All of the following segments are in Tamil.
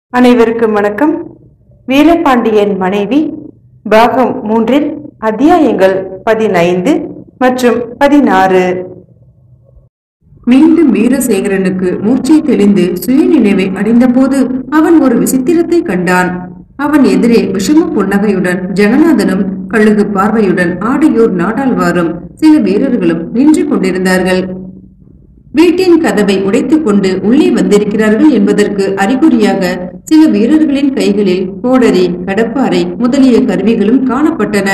அனைவருக்கும் வணக்கம் வீரபாண்டியன் மனைவி பாகம் மூன்றில் அத்தியாயங்கள் பதினைந்து மற்றும் பதினாறு மீண்டும் வீரசேகரனுக்கு மூச்சை தெளிந்து சுயநினைவை அடைந்தபோது அவன் ஒரு விசித்திரத்தை கண்டான் அவன் எதிரே விஷம புன்னகையுடன் ஜனநாதனும் கழுகு பார்வையுடன் ஆடையூர் நாடாழ்வாரும் சில வீரர்களும் நின்று கொண்டிருந்தார்கள் வீட்டின் கதவை உடைத்துக் கொண்டு உள்ளே வந்திருக்கிறார்கள் என்பதற்கு அறிகுறியாக சில வீரர்களின் கைகளில் கோடரி கடப்பாரை முதலிய கருவிகளும் காணப்பட்டன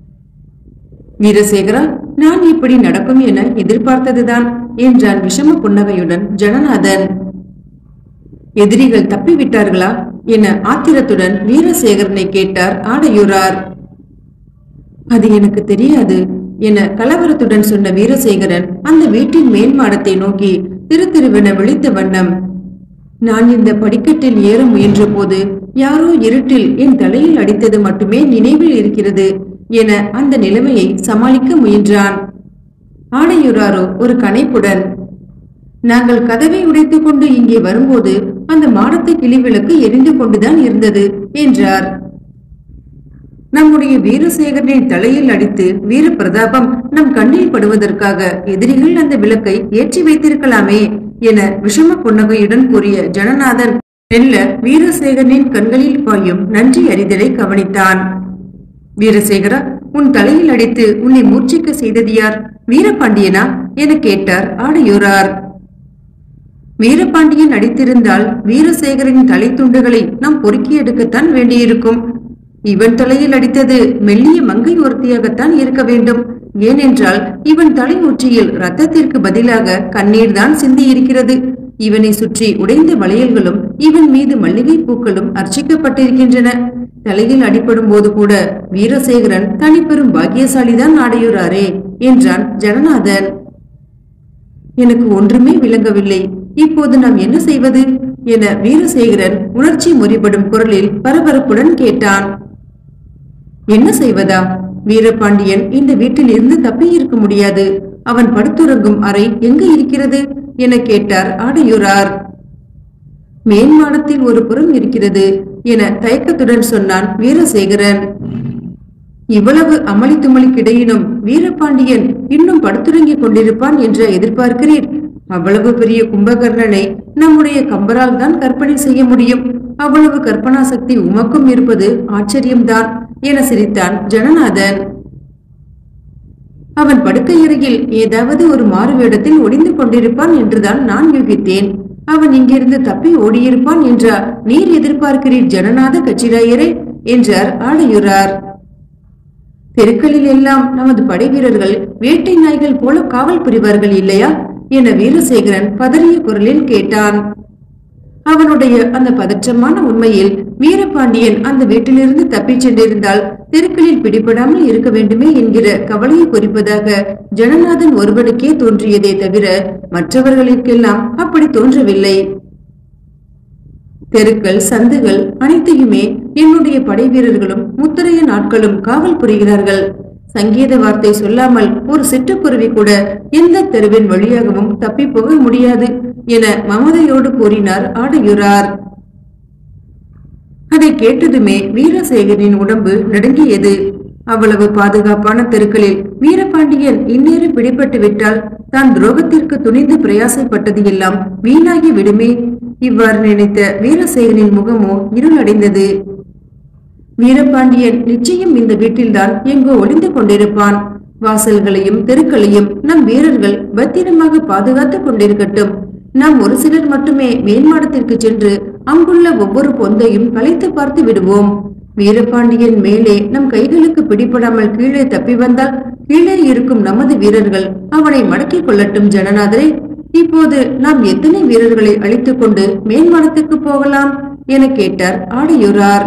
வீரசேகரா நான் இப்படி நடக்கும் என எதிர்பார்த்ததுதான் என்றான் விஷம புன்னகையுடன் ஜனநாதன் எதிரிகள் தப்பிவிட்டார்களா என ஆத்திரத்துடன் வீரசேகரனை கேட்டார் ஆடையூரார் அது எனக்கு தெரியாது என கலவரத்துடன் சொன்ன வீரசேகரன் அந்த வீட்டின் மேல் மாடத்தை நோக்கி திரு திருவென விழித்த வண்ணம் நான் இந்த படிக்கட்டில் ஏற முயன்ற போது யாரோ இருட்டில் என் தலையில் அடித்தது மட்டுமே நினைவில் இருக்கிறது என அந்த நிலைமையை சமாளிக்க முயன்றான் ஆடையுறாரோ ஒரு கனைப்புடன் நாங்கள் கதவை உடைத்துக் கொண்டு இங்கே வரும்போது அந்த மாடத்து கிளிவிளக்கு எரிந்து கொண்டுதான் இருந்தது என்றார் நம்முடைய வீரசேகரனின் தலையில் அடித்து வீர பிரதாபம் நம் கண்ணில் படுவதற்காக எதிரிகள் அந்த விளக்கை ஏற்றி வைத்திருக்கலாமே என விஷம புன்னகையுடன் கூறிய ஜனநாதன் மெல்ல வீரசேகரனின் கண்களில் பாயும் நன்றி அறிதலை கவனித்தான் வீரசேகரா உன் தலையில் அடித்து உன்னை மூர்ச்சிக்க செய்தது யார் வீரபாண்டியனா என கேட்டார் ஆடையூரார் வீரபாண்டியன் அடித்திருந்தால் வீரசேகரின் தலை துண்டுகளை நாம் பொறுக்கி எடுக்கத்தான் வேண்டியிருக்கும் இவன் தலையில் அடித்தது மெல்லிய மங்கை ஒருத்தியாகத்தான் இருக்க வேண்டும் ஏனென்றால் இவன் தலை உச்சியில் ரத்தத்திற்கு பதிலாக கண்ணீர் தான் சிந்தி இருக்கிறது இவனை சுற்றி உடைந்த வளையல்களும் இவன் மீது மல்லிகை பூக்களும் அர்ச்சிக்கப்பட்டிருக்கின்றன தலையில் அடிபடும் போது கூட வீரசேகரன் தனிப்பெரும் பாக்கியசாலிதான் ஆடையுறாரே என்றான் ஜனநாதன் எனக்கு ஒன்றுமே விளங்கவில்லை இப்போது நாம் என்ன செய்வது என வீரசேகரன் உணர்ச்சி முறிபடும் குரலில் பரபரப்புடன் கேட்டான் என்ன செய்வதா வீரபாண்டியன் இந்த வீட்டில் இருந்து தப்பி இருக்க முடியாது அவன் படுத்துறங்கும் அறை எங்கு இருக்கிறது என கேட்டார் ஆடையூரார் மேன்மாடத்தில் ஒரு புறம் இருக்கிறது என தயக்கத்துடன் சொன்னான் வீரசேகரன் இவ்வளவு அமளி துமளிக்கிடையிலும் வீரபாண்டியன் இன்னும் படுத்துறங்கிக் கொண்டிருப்பான் என்று எதிர்பார்க்கிறீர் அவ்வளவு பெரிய கும்பகர்ணனை நம்முடைய கம்பரால் தான் கற்பனை செய்ய முடியும் அவ்வளவு கற்பனா சக்தி உமக்கும் இருப்பது ஆச்சரியம்தான் என சிரித்தான் ஜனநாதன் அவன் படுக்கையறையில் ஏதாவது ஒரு மாறு வேடத்தில் ஒளிந்து கொண்டிருப்பான் என்றுதான் நான் யூகித்தேன் அவன் இங்கிருந்து தப்பி ஓடியிருப்பான் என்றா நீர் எதிர்பார்க்கிறீர் ஜனநாத கச்சிராயரே என்றார் ஆடையுறார் தெருக்களில் எல்லாம் நமது படை வீரர்கள் வேட்டை நாய்கள் போல காவல் புரிவார்கள் இல்லையா என வீரசேகரன் பதறிய குரலில் கேட்டான் அவனுடைய அந்த பதற்றமான உண்மையில் வீரபாண்டியன் அந்த வீட்டிலிருந்து தப்பிச் சென்றிருந்தால் தெருக்களில் பிடிபடாமல் இருக்க வேண்டுமே என்கிற கவலையை குறிப்பதாக ஜனநாதன் ஒருவனுக்கே தோன்றியதே தவிர மற்றவர்களுக்கெல்லாம் அப்படி தோன்றவில்லை தெருக்கள் சந்துகள் அனைத்தையுமே என்னுடைய படை வீரர்களும் முத்தரைய நாட்களும் காவல் புரிகிறார்கள் சங்கீத வார்த்தை சொல்லாமல் ஒரு சிட்டுக்குருவி கூட எந்த தெருவின் வழியாகவும் தப்பி போக முடியாது என மமதையோடு கூறினார் ஆடையுறார் அதை கேட்டதுமே வீரசேகரின் உடம்பு நடுங்கியது அவ்வளவு பாதுகாப்பான தெருக்களில் வீரபாண்டியன் இந்நேரம் பிடிபட்டு விட்டால் தான் துரோகத்திற்கு துணிந்து பிரயாசைப்பட்டது எல்லாம் வீணாகி விடுமே இவ்வாறு நினைத்த வீரசேகரின் முகமோ இருளடைந்தது வீரபாண்டியன் நிச்சயம் இந்த வீட்டில்தான் எங்கோ ஒளிந்து கொண்டிருப்பான் வாசல்களையும் தெருக்களையும் நம் வீரர்கள் பத்திரமாக பாதுகாத்துக் கொண்டிருக்கட்டும் நாம் ஒரு சிலர் மட்டுமே மேல்மாடத்திற்கு சென்று அங்குள்ள ஒவ்வொரு பொந்தையும் கலைத்து பார்த்து விடுவோம் வீரபாண்டியன் மேலே நம் கைகளுக்கு பிடிபடாமல் கீழே தப்பி வந்தால் கீழே இருக்கும் நமது வீரர்கள் அவனை மடக்கிக் கொள்ளட்டும் ஜனநாதரே இப்போது நாம் எத்தனை வீரர்களை அழித்துக் கொண்டு மேல்மாடத்துக்கு போகலாம் என கேட்டார் ஆடையூரார்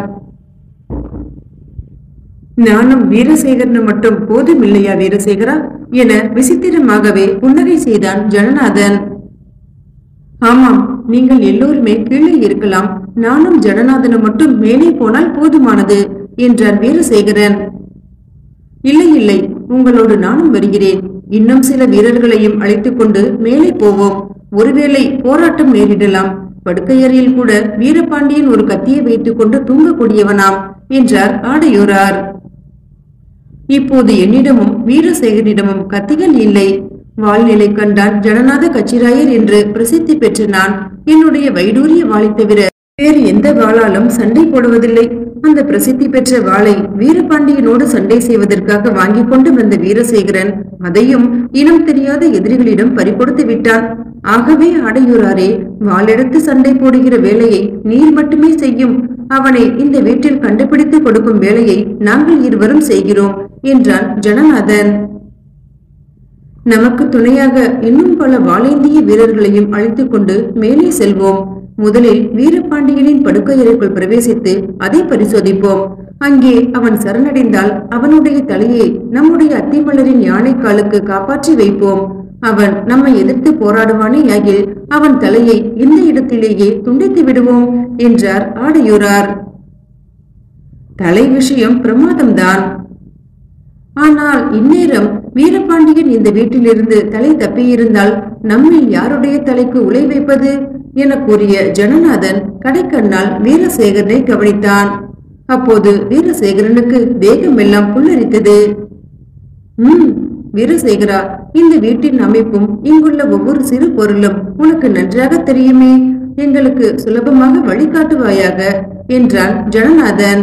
நானும் வீரசேகரன் மட்டும் போதுமில்லையா வீரசேகரா என விசித்திரமாகவே புன்னகை செய்தான் ஜனநாதன் ஆமாம் நீங்கள் எல்லோருமே கீழே இருக்கலாம் நானும் ஜனநாதனும் மட்டும் மேலே போனால் போதுமானது என்றார் வீரசேகரன் இல்லை இல்லை உங்களோடு நானும் வருகிறேன் இன்னும் சில வீரர்களையும் அழைத்துக் கொண்டு மேலே போவோம் ஒருவேளை போராட்டம் நேரிடலாம் படுக்கையறையில் கூட வீரபாண்டியன் ஒரு கத்தியை வைத்துக் கொண்டு தூங்கக்கூடியவனாம் என்றார் ஆடையோரார் இப்போது என்னிடமும் வீரசேகரனிடமும் கத்திகள் இல்லை வாழ்நிலை கண்டான் ஜனநாத கச்சிராயர் என்று பிரசித்தி பெற்ற நான் என்னுடைய வைடூரிய வாளை தவிர வேறு எந்த வாளாலும் சண்டை போடுவதில்லை அந்த பிரசித்தி பெற்ற வாளை வீரபாண்டியனோடு சண்டை செய்வதற்காக வாங்கிக் கொண்டு வந்த வீரசேகரன் அதையும் இனம் தெரியாத எதிரிகளிடம் பறிகொடுத்து விட்டான் ஆகவே ஆடையூராரே வாளெடுத்து சண்டை போடுகிற வேலையை நீர் மட்டுமே செய்யும் அவனை இந்த வீட்டில் கண்டுபிடித்து கொடுக்கும் வேலையை நாங்கள் இருவரும் செய்கிறோம் என்றான் ஜனநாதன் நமக்கு துணையாக இன்னும் பல வாளேந்திய வீரர்களையும் அழைத்துக் கொண்டு மேலே செல்வோம் முதலில் வீரபாண்டியனின் படுக்கையறைக்குள் பிரவேசித்து அதை பரிசோதிப்போம் அங்கே அவன் சரணடைந்தால் அவனுடைய தலையை நம்முடைய அத்திமலரின் யானைக்காலுக்கு காப்பாற்றி வைப்போம் அவன் நம்மை எதிர்த்து போராடுவானே ஆகில் அவன் தலையை இந்த இடத்திலேயே துண்டித்து விடுவோம் என்றார் ஆடையூரார் தலை விஷயம் பிரமாதம்தான் ஆனால் இந்நேரம் வீரபாண்டியன் இந்த வீட்டிலிருந்து தலை தப்பியிருந்தால் நம்மில் யாருடைய தலைக்கு உலை வைப்பது என கூறிய ஜனநாதன் கடைக்கண்ணால் வீரசேகரனை கவனித்தான் அப்போது வீரசேகரனுக்கு தேகமெல்லாம் புல்லரித்தது ம் வீரசேகரா இந்த வீட்டின் அமைப்பும் இங்குள்ள ஒவ்வொரு சிறு பொருளும் உனக்கு நன்றாக தெரியுமே எங்களுக்கு சுலபமாக வழிகாட்டுவாயாக என்றான் ஜனநாதன்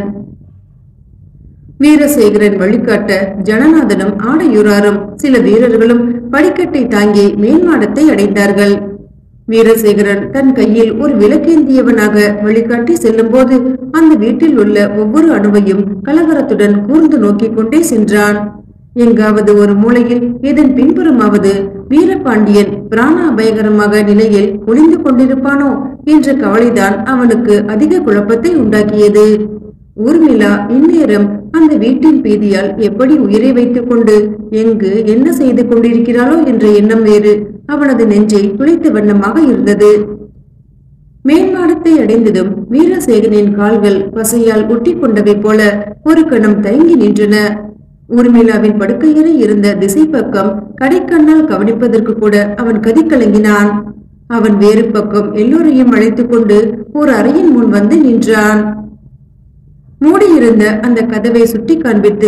வீரசேகரன் வழிகாட்ட ஜனநாதனும் ஆடையூராரும் சில வீரர்களும் படிக்கட்டை தாங்கி மேல் மாடத்தை அடைந்தார்கள் வீரசேகரன் தன் கையில் ஒரு விளக்கேந்தியவனாக வழிகாட்டி செல்லும்போது அந்த வீட்டில் உள்ள ஒவ்வொரு அணுவையும் கலவரத்துடன் கூர்ந்து நோக்கிக் கொண்டே சென்றான் எங்காவது ஒரு மூலையில் இதன் பின்புறமாவது வீரபாண்டியன் பிராண அபயகரமாக நிலையில் ஒளிந்து கொண்டிருப்பானோ என்ற கவலைதான் அவனுக்கு அதிக குழப்பத்தை உண்டாக்கியது ஊர்மிளா இந்நேரம் அந்த வீட்டின் பீதியால் எப்படி உயிரை வைத்துக் கொண்டு எங்கு என்ன செய்து கொண்டிருக்கிறாளோ என்ற எண்ணம் வேறு அவனது நெஞ்சை துளைத்த வண்ணமாக இருந்தது மேல்மாடத்தை அடைந்ததும் வீரசேகனின் கால்கள் பசையால் ஒட்டி கொண்டவை போல ஒரு கணம் தயங்கி நின்றன ஊர்மிளாவின் படுக்கையறை இருந்த திசை பக்கம் கடைக்கண்ணால் கவனிப்பதற்கு கூட அவன் கதி கலங்கினான் அவன் வேறு பக்கம் எல்லோரையும் அழைத்துக் கொண்டு ஒரு அறையின் முன் வந்து நின்றான் மூடியிருந்த அந்த கதவை சுட்டி காண்பித்து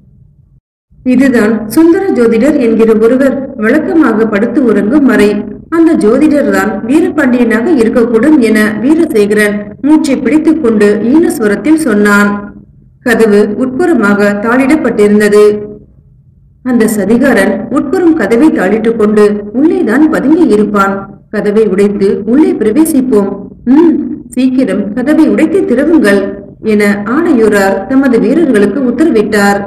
இதுதான் சுந்தர ஜோதிடர் என்கிற ஒருவர் வழக்கமாக படுத்து உறங்கும் அறை அந்த ஜோதிடர் தான் வீரபாண்டியனாக இருக்கக்கூடும் என வீரசேகரன் மூச்சை பிடித்துக் கொண்டு ஈனஸ்வரத்தில் சொன்னான் கதவு உட்புறமாக தாளிடப்பட்டிருந்தது அந்த சதிகாரன் உட்புறம் கதவை தாளிட்டுக் கொண்டு உள்ளேதான் பதுங்கி இருப்பான் கதவை உடைத்து உள்ளே பிரவேசிப்போம் ம் சீக்கிரம் கதவை உடைத்து திறவுங்கள் என ஆணையூரார் தமது வீரர்களுக்கு உத்தரவிட்டார்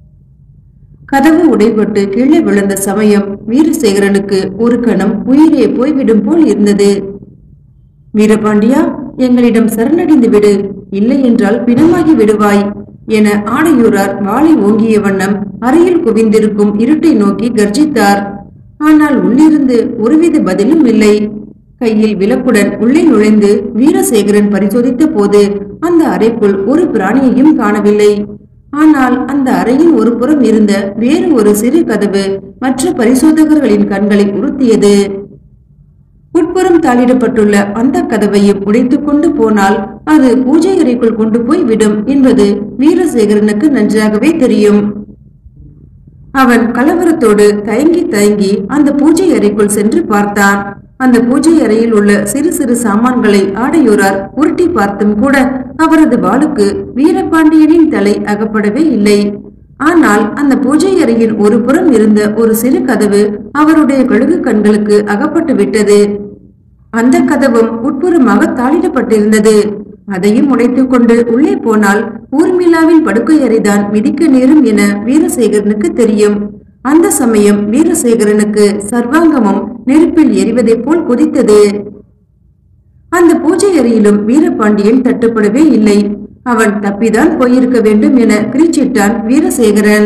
கதவு உடைபட்டு கீழே விழுந்த சமயம் வீரசேகரனுக்கு ஒரு கணம் உயிரே போய்விடும் போல் இருந்தது வீரபாண்டியா எங்களிடம் சரணடைந்து விடு இல்லை என்றால் பிணமாகி விடுவாய் என ஆடையூரார் வாளை ஓங்கிய வண்ணம் அறையில் குவிந்திருக்கும் இருட்டை நோக்கி கர்ஜித்தார் ஆனால் உள்ளிருந்து ஒருவித பதிலும் இல்லை கையில் விளக்குடன் உள்ளே நுழைந்து வீரசேகரன் பரிசோதித்த போது அந்த அறைக்குள் ஒரு பிராணியையும் காணவில்லை ஆனால் அந்த அறையின் ஒரு புறம் இருந்த வேறு ஒரு சிறு கதவு மற்ற பரிசோதகர்களின் கண்களை உறுத்தியது உட்புறம் தாளிடப்பட்டுள்ள அந்த கதவையும் உடைத்துக் கொண்டு போனால் அது பூஜை அறைக்குள் கொண்டு போய் விடும் என்பது வீரசேகரனுக்கு நன்றாகவே தெரியும் அவன் கலவரத்தோடு தயங்கி தயங்கி அந்த பூஜை அறைக்குள் சென்று பார்த்தான் அந்த பூஜை அறையில் உள்ள சிறு சிறு சாமான்களை ஆடையோரார் உருட்டி பார்த்தும் கூட அவரது வாளுக்கு வீரபாண்டியனின் தலை அகப்படவே இல்லை ஆனால் அந்த பூஜை அறையின் ஒரு புறம் இருந்த ஒரு சிறு கதவு அவருடைய கழுகு கண்களுக்கு அகப்பட்டு விட்டது அந்த கதவும் உட்புறமாக தாளிடப்பட்டிருந்தது அதையும் உடைத்துக் கொண்டு உள்ளே போனால் ஊர்மிளாவின் படுக்கை அறைதான் மிதிக்க நேரும் என வீரசேகரனுக்கு தெரியும் அந்த சமயம் வீரசேகரனுக்கு சர்வாங்கமும் நெருப்பில் எரிவதைப் போல் கொதித்தது அந்த பூஜை அறையிலும் வீரபாண்டியன் தட்டுப்படவே இல்லை அவன் தப்பிதான் போயிருக்க வேண்டும் என கிரீச்சிட்டான் வீரசேகரன்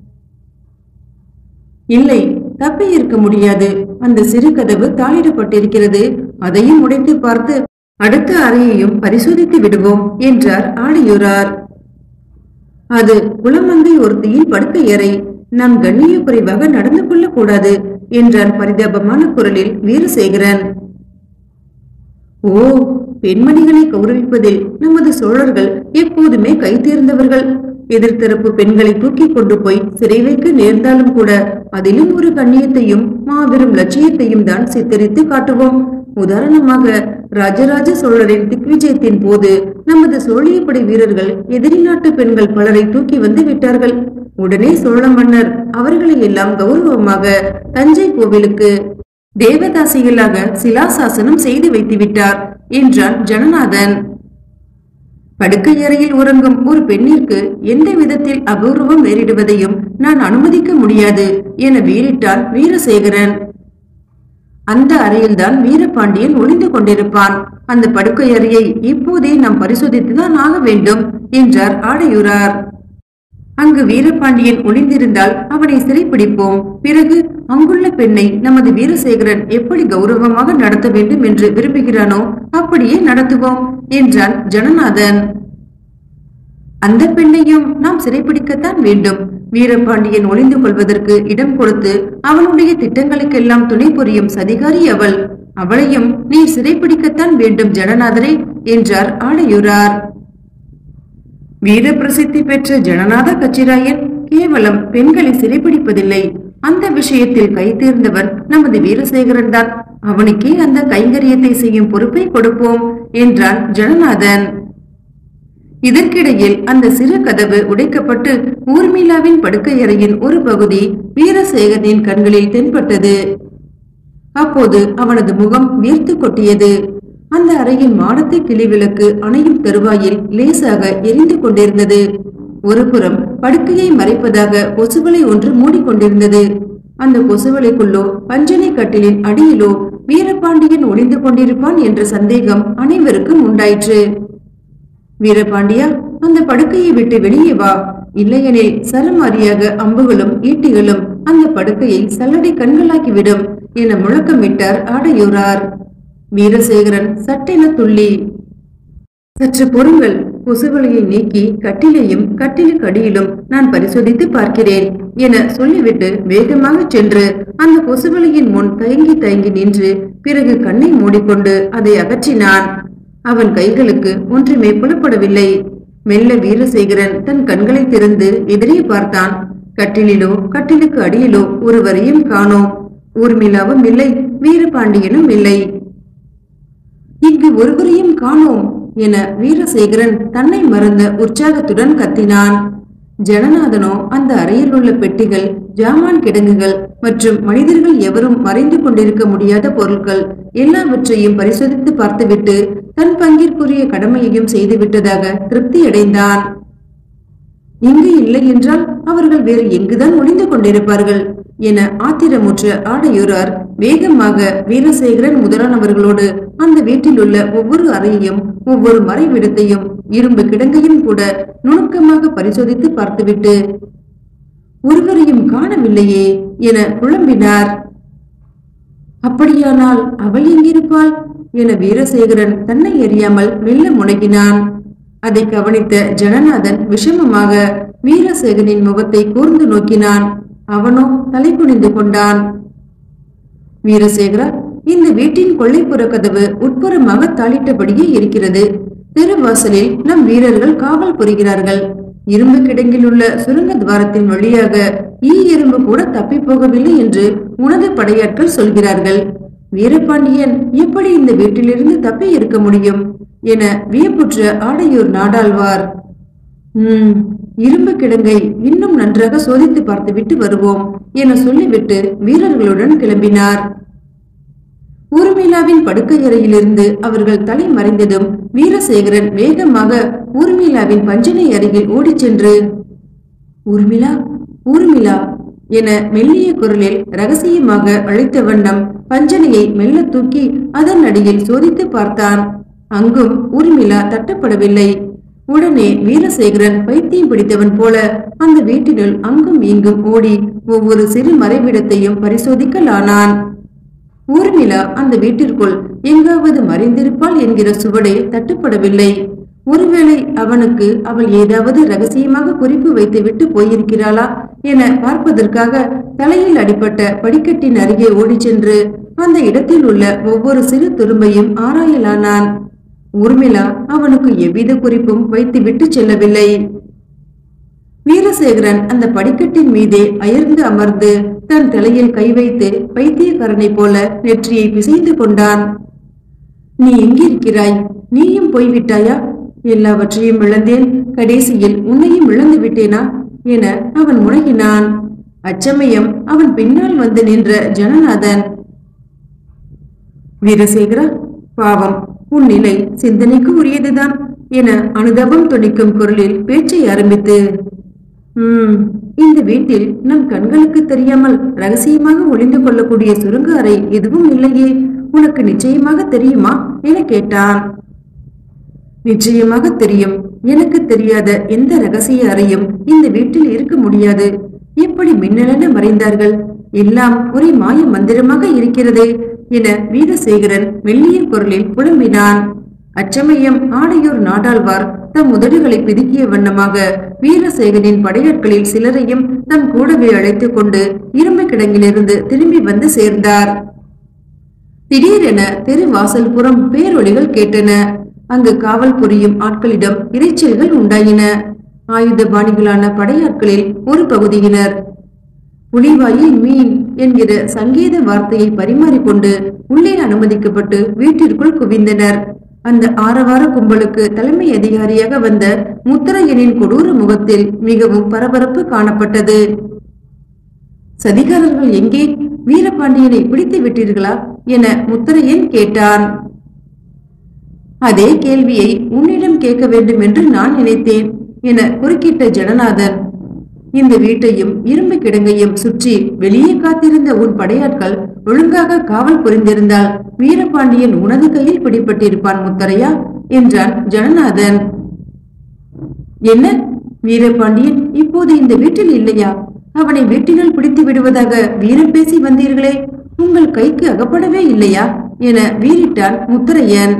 இல்லை தப்பி இருக்க முடியாது அந்த சிறு கதவு தாளிடப்பட்டிருக்கிறது அதையும் உடைத்து பார்த்து அடுத்த அறையையும் பரிசோதித்து விடுவோம் என்றார் ஆடையூரார் அது குளமங்கை ஒருத்தியின் படுக்கை அறை நாம் கண்ணிய குறைவாக நடந்து கொள்ளக் கூடாது என்றான் பரிதாபமான குரலில் வீரசேகரன் ஓ பெண்மணிகளை கௌரவிப்பதில் நமது சோழர்கள் எப்போதுமே கைதேர்ந்தவர்கள் எதிர்த்தரப்பு பெண்களை தூக்கி கொண்டு போய் சிறை வைக்க நேர்ந்தாலும் கூட அதிலும் ஒரு கண்ணியத்தையும் மாபெரும் லட்சியத்தையும் தான் சித்தரித்து காட்டுவோம் உதாரணமாக ராஜராஜ சோழரின் திக்விஜயத்தின் போது நமது சோழியப்படை வீரர்கள் எதிரி நாட்டு பெண்கள் பலரை தூக்கி வந்து விட்டார்கள் உடனே சோழ மன்னர் அவர்களை எல்லாம் கௌரவமாக தஞ்சை கோவிலுக்கு தேவதாசிகளாக சிலாசாசனம் செய்து வைத்து விட்டார் என்றான் ஜனநாதன் படுக்கை அறையில் உறங்கும் ஒரு பெண்ணிற்கு எந்த விதத்தில் அகௌரவம் நேரிடுவதையும் நான் அனுமதிக்க முடியாது என வீறிட்டான் வீரசேகரன் அந்த அறையில்தான் வீரபாண்டியன் ஒளிந்து கொண்டிருப்பான் அந்த படுக்கை அறையை இப்போதே நாம் பரிசோதித்துதான் ஆக வேண்டும் என்றார் ஆடையூரார் அங்கு வீரபாண்டியன் ஒளிந்திருந்தால் அவனை சிறைப்பிடிப்போம் பிறகு அங்குள்ள பெண்ணை நமது வீரசேகரன் எப்படி கௌரவமாக நடத்த வேண்டும் என்று விரும்புகிறானோ அப்படியே நடத்துவோம் என்றான் ஜனநாதன் அந்த பெண்ணையும் நாம் சிறைப்பிடிக்கத்தான் வேண்டும் வீரபாண்டியன் ஒளிந்து கொள்வதற்கு இடம் கொடுத்து அவனுடைய திட்டங்களுக்கெல்லாம் துணை புரியும் சதிகாரி அவள் அவளையும் நீ சிறைப்பிடிக்கத்தான் வேண்டும் ஜனநாதரே என்றார் ஆடையூரார் வீர பிரசித்தி பெற்ற ஜனநாத கச்சிராயன் கேவலம் பெண்களை சிறைப்பிடிப்பதில்லை அந்த விஷயத்தில் கை தேர்ந்தவன் நமது வீரசேகரன் தான் அவனுக்கே அந்த கைங்கரியத்தை செய்யும் பொறுப்பை கொடுப்போம் என்றான் ஜனநாதன் இதற்கிடையில் அந்த சிறு கதவு உடைக்கப்பட்டு ஊர்மிளாவின் படுக்கையறையின் ஒரு பகுதி வீரசேகரனின் கண்களில் தென்பட்டது அப்போது அவனது முகம் வீர்த்து கொட்டியது அந்த அறையின் மாடத்தை கிளிவிளக்கு அணையும் தருவாயில் லேசாக எரிந்து கொண்டிருந்தது ஒருபுறம் படுக்கையை மறைப்பதாக கொசுவலை ஒன்று மூடிக்கொண்டிருந்தது அந்த கொசுவலைக்குள்ளோ பஞ்சனை கட்டிலின் அடியிலோ வீரபாண்டியன் ஒளிந்து கொண்டிருப்பான் என்ற சந்தேகம் அனைவருக்கும் உண்டாயிற்று வீரபாண்டியா அந்த படுக்கையை விட்டு வெளியே வா இல்லையெனில் சரமாரியாக அம்புகளும் ஈட்டிகளும் அந்த படுக்கையை சல்லடை கண்களாக்கிவிடும் என முழக்கமிட்டார் ஆடையூரார் வீரசேகரன் சட்டென துள்ளி சற்று பொறுங்கள் கொசுவலையை நீக்கி கட்டிலையும் கட்டிலுக்கு அடியிலும் நான் பரிசோதித்து பார்க்கிறேன் என சொல்லிவிட்டு வேகமாக சென்று அந்த கொசுவலையின் முன் தயங்கி தயங்கி நின்று பிறகு கண்ணை மூடிக்கொண்டு அதை அகற்றினான் அவன் கைகளுக்கு ஒன்றுமே புலப்படவில்லை மெல்ல வீரசேகரன் தன் கண்களை திறந்து எதிரே பார்த்தான் கட்டிலிலோ கட்டிலுக்கு அடியிலோ ஒருவரையும் காணோம் ஊர்மிளாவும் இல்லை வீரபாண்டியனும் இல்லை இங்கு ஒருவரையும் காணோம் என வீரசேகரன் தன்னை மறந்த உற்சாகத்துடன் கத்தினான் ஜனநாதனோ அந்த அறையில் உள்ள பெட்டிகள் ஜாமான் கிடங்குகள் மற்றும் மனிதர்கள் எவரும் மறைந்து கொண்டிருக்க முடியாத பொருட்கள் எல்லாவற்றையும் பரிசோதித்து பார்த்துவிட்டு தன் பங்கிற்குரிய கடமையையும் செய்துவிட்டதாக திருப்தி அடைந்தான் இங்கு இல்லை என்றால் அவர்கள் வேறு எங்குதான் ஒளிந்து கொண்டிருப்பார்கள் என ஆத்திரமுற்ற ஆடையூரார் வேகமாக வீரசேகரன் முதலானவர்களோடு அந்த வீட்டில் உள்ள ஒவ்வொரு அறையையும் ஒவ்வொரு மறைவிடத்தையும் இரும்பு கிடங்கையும் கூட நுணுக்கமாக பரிசோதித்து பார்த்துவிட்டு ஒருவரையும் காணவில்லையே என குழம்பினார் அப்படியானால் அவள் எங்கிருப்பாள் என வீரசேகரன் தன்னை அறியாமல் மெல்ல முனகினான் அதை கவனித்த ஜனநாதன் விஷமமாக வீரசேகரனின் முகத்தை கூர்ந்து நோக்கினான் அவனோ தலை குனிந்து கொண்டான் வீரசேகரா இந்த வீட்டின் கொள்ளைப்புற கதவு உட்புறமாக தாளிட்டபடியே இருக்கிறது தெருவாசலில் நம் வீரர்கள் காவல் புரிகிறார்கள் இரும்பு கிடங்கில் உள்ள சுரங்க துவாரத்தின் வழியாக ஈ எறும்பு கூட தப்பி போகவில்லை என்று உனது படையாட்கள் சொல்கிறார்கள் வீரபாண்டியன் எப்படி இந்த வீட்டிலிருந்து தப்பி இருக்க முடியும் என வியப்புற்ற ஆடையூர் நாடாழ்வார் உம் இரும்பு கிடங்கை இன்னும் நன்றாக சோதித்து பார்த்துவிட்டு வருவோம் என சொல்லிவிட்டு வீரர்களுடன் கிளம்பினார் ஊர்மிளாவின் படுக்கையறையிலிருந்து அவர்கள் தலை மறைந்ததும் வீரசேகரன் வேகமாக ஊர்மிளாவின் பஞ்சனை அருகில் ஓடிச் சென்று ஊர்மிளா ஊர்மிளா என மெல்லிய குரலில் ரகசியமாக அழைத்த வண்ணம் பஞ்சனையை மெல்ல தூக்கி அதன் அடியில் சோதித்து பார்த்தான் அங்கும் ஊர்மிளா தட்டப்படவில்லை உடனே வீரசேகரன் பைத்தியம் பிடித்தவன் போல அந்த வீட்டினுள் அங்கும் இங்கும் ஓடி ஒவ்வொரு சிறு மறைவிடத்தையும் பரிசோதிக்கலானான் ஊர்மிளா அந்த வீட்டிற்குள் எங்காவது மறைந்திருப்பாள் என்கிற சுவடே தட்டுப்படவில்லை ஒருவேளை அவனுக்கு அவள் ஏதாவது ரகசியமாக குறிப்பு வைத்துவிட்டு போயிருக்கிறாளா என பார்ப்பதற்காக தலையில் அடிபட்ட படிக்கட்டின் அருகே ஓடிச் சென்று அந்த இடத்தில் உள்ள ஒவ்வொரு சிறு துரும்பையும் ஆராயலானான் ஊர்மிளா அவனுக்கு எவ்வித குறிப்பும் வைத்து விட்டு செல்லவில்லை வீரசேகரன் அந்த படிக்கட்டின் மீதே அயர்ந்து அமர்ந்து தன் தலையில் கை வைத்து பைத்தியக்காரனை போல நெற்றியை பிசைந்து கொண்டான் நீ எங்கிருக்கிறாய் நீயும் போய்விட்டாயா எல்லாவற்றையும் இழந்தேன் கடைசியில் உன்னையும் இழந்து விட்டேனா என அவன் முழங்கினான் அச்சமயம் அவன் பின்னால் வந்து நின்ற ஜனநாதன் வீரசேகரா பாவம் உன் நிலை சிந்தனைக்கு உரியதுதான் என அனுதாபம் துணிக்கும் குரலில் பேச்சை ஆரம்பித்து "ம், இந்த வீட்டில் நம் கண்களுக்கு தெரியாமல் ரகசியமாக ஒளிந்து கொள்ளக்கூடிய சுருங்க அறை எதுவும் இல்லையே உனக்கு நிச்சயமாக தெரியுமா என கேட்டான் நிச்சயமாக தெரியும் எனக்கு தெரியாத எந்த ரகசிய அறையும் இந்த வீட்டில் இருக்க முடியாது எப்படி மின்னலென மறைந்தார்கள் எல்லாம் ஒரே மாய மந்திரமாக இருக்கிறதே என வீரசேகரன் மெல்லிய குரலில் புலம்பினான் அச்சமயம் ஆடையூர் நாடாழ்வார் தம் உதடுகளை பிதுக்கிய வண்ணமாக வீரசேகரின் படையாட்களில் சிலரையும் தம் கூடவே அழைத்துக் கொண்டு இரும்பு கிடங்கிலிருந்து திரும்பி வந்து சேர்ந்தார் திடீரென தெரு வாசல் புறம் பேரொலிகள் கேட்டன அங்கு காவல் புரியும் ஆட்களிடம் இரைச்சல்கள் உண்டாயின ஆயுத பாணிகளான படையாட்களில் ஒரு பகுதியினர் புலிவாயில் மீன் என்கிற சங்கீத வார்த்தையை பரிமாறிக்கொண்டு உள்ளே அனுமதிக்கப்பட்டு வீட்டிற்குள் குவிந்தனர் அந்த ஆரவார கும்பலுக்கு தலைமை அதிகாரியாக வந்த முத்தரையனின் கொடூர முகத்தில் மிகவும் பரபரப்பு காணப்பட்டது சதிகாரர்கள் எங்கே வீரபாண்டியனை பிடித்து விட்டீர்களா என முத்தரையன் கேட்டான் அதே கேள்வியை உன்னிடம் கேட்க வேண்டும் என்று நான் நினைத்தேன் என குறுக்கிட்ட ஜனநாதன் இந்த வீட்டையும் இரும்பு கிடங்கையும் சுற்றி வெளியே காத்திருந்த உன் படையாட்கள் ஒழுங்காக காவல் புரிந்திருந்தால் வீரபாண்டியன் உனது கையில் பிடிபட்டிருப்பான் முத்தரையா என்றான் ஜனநாதன் என்ன வீரபாண்டியன் இப்போது இந்த வீட்டில் இல்லையா அவனை வீட்டினுள் பிடித்து விடுவதாக வீரம் பேசி வந்தீர்களே உங்கள் கைக்கு அகப்படவே இல்லையா என வீறிட்டான் முத்தரையன்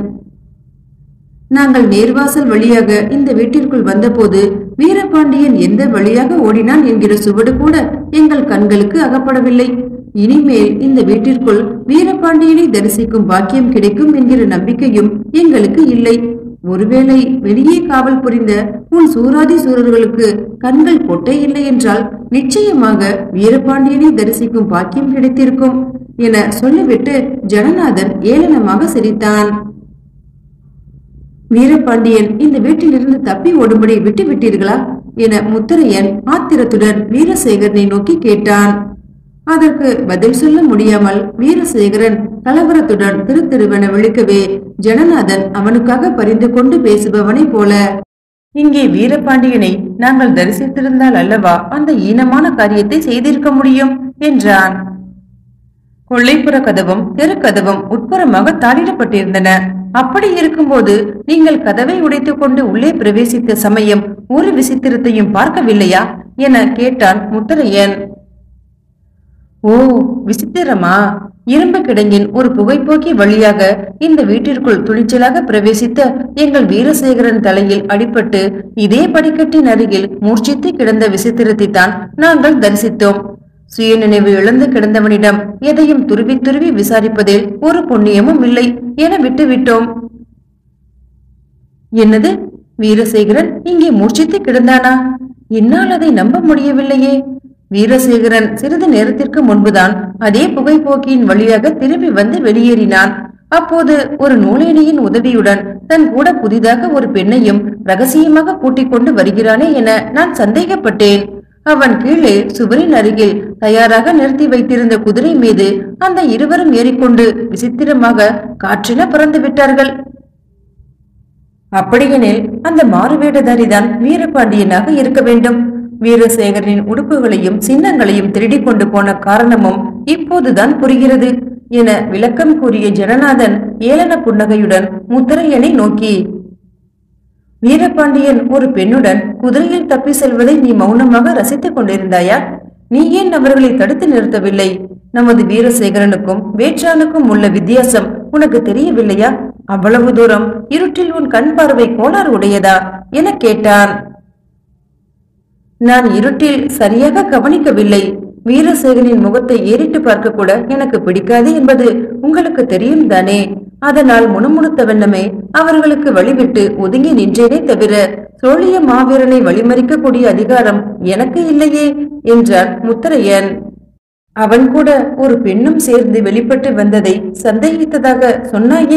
நாங்கள் நேர்வாசல் வழியாக இந்த வீட்டிற்குள் வந்தபோது வீரபாண்டியன் எந்த வழியாக ஓடினான் என்கிற சுவடு கூட எங்கள் கண்களுக்கு அகப்படவில்லை இனிமேல் இந்த வீட்டிற்குள் வீரபாண்டியனை தரிசிக்கும் பாக்கியம் கிடைக்கும் என்கிற நம்பிக்கையும் எங்களுக்கு இல்லை ஒருவேளை வெளியே காவல் புரிந்த உன் சூராதி சூரர்களுக்கு கண்கள் பொட்டே இல்லை என்றால் நிச்சயமாக வீரபாண்டியனை தரிசிக்கும் பாக்கியம் கிடைத்திருக்கும் என சொல்லிவிட்டு ஜனநாதன் ஏளனமாக சிரித்தான் வீரபாண்டியன் இந்த வீட்டிலிருந்து தப்பி ஓடும்படி விட்டு விட்டீர்களா என முத்தரையன் ஆத்திரத்துடன் வீரசேகரனை நோக்கி கேட்டான் அதற்கு பதில் சொல்ல முடியாமல் வீரசேகரன் கலவரத்துடன் திரு திருவென விழிக்கவே ஜனநாதன் அவனுக்காக பரிந்து கொண்டு பேசுபவனைப் போல இங்கே வீரபாண்டியனை நாங்கள் தரிசித்திருந்தால் அல்லவா அந்த ஈனமான காரியத்தை செய்திருக்க முடியும் என்றான் கொள்ளைப்புற கதவும் தெருக்கதவும் உட்புறமாக தாளிடப்பட்டிருந்தன அப்படி இருக்கும்போது நீங்கள் கதவை உடைத்துக் கொண்டு உள்ளே பிரவேசித்த சமயம் ஒரு விசித்திரத்தையும் பார்க்கவில்லையா என கேட்டான் முத்தரையன் ஓ விசித்திரமா இரும்பு கிடங்கின் ஒரு புகைப்போக்கி வழியாக இந்த வீட்டிற்குள் துணிச்சலாக பிரவேசித்த எங்கள் வீரசேகரன் தலையில் அடிபட்டு இதே படிக்கட்டின் அருகில் மூர்ச்சித்து கிடந்த விசித்திரத்தை தான் நாங்கள் தரிசித்தோம் சுயநினைவு இழந்து கிடந்தவனிடம் எதையும் துருவி துருவி விசாரிப்பதில் ஒரு புண்ணியமும் இல்லை என விட்டுவிட்டோம் என்னது வீரசேகரன் இங்கே மூர்ச்சித்து கிடந்தானா என்னால் அதை நம்ப முடியவில்லையே வீரசேகரன் சிறிது நேரத்திற்கு முன்புதான் அதே புகைப்போக்கியின் வழியாக திரும்பி வந்து வெளியேறினான் அப்போது ஒரு நூலேணியின் உதவியுடன் தன் கூட புதிதாக ஒரு பெண்ணையும் ரகசியமாக கூட்டிக் கொண்டு வருகிறானே என நான் சந்தேகப்பட்டேன் அவன் கீழே சுவரின் அருகில் தயாராக நிறுத்தி வைத்திருந்த குதிரை மீது அந்த இருவரும் ஏறிக்கொண்டு விசித்திரமாக காற்றின பறந்து விட்டார்கள் அப்படியெனில் அந்த மாறுவேடதாரிதான் வீரபாண்டியனாக இருக்க வேண்டும் வீரசேகரனின் உடுப்புகளையும் சின்னங்களையும் திருடிக் கொண்டு போன காரணமும் இப்போதுதான் புரிகிறது என விளக்கம் கூறிய ஜனநாதன் ஏளன புன்னகையுடன் முத்திரையனை நோக்கி வீரபாண்டியன் ஒரு பெண்ணுடன் குதிரையில் தப்பி செல்வதை நீ மௌனமாக ரசித்துக் கொண்டிருந்தாயா நீ ஏன் அவர்களை தடுத்து நிறுத்தவில்லை நமது வீரசேகரனுக்கும் வேற்றானுக்கும் உள்ள வித்தியாசம் உனக்கு தெரியவில்லையா அவ்வளவு தூரம் இருட்டில் உன் கண் பார்வை கோளாறு உடையதா என கேட்டான் நான் இருட்டில் சரியாக கவனிக்கவில்லை வீரசேகரின் முகத்தை ஏறிட்டு பார்க்க கூட எனக்கு பிடிக்காது என்பது உங்களுக்கு தெரியும் தானே அதனால் முணுமுணுத்த வண்ணமே அவர்களுக்கு வழிவிட்டு ஒதுங்கி நின்றேனே தவிர சோழிய மாவீரனை வழிமறிக்கக்கூடிய அதிகாரம் எனக்கு இல்லையே என்றான் முத்தரையன் அவன் கூட ஒரு பெண்ணும் சேர்ந்து வெளிப்பட்டு வந்ததை சந்தேகித்ததாக சொன்னாயே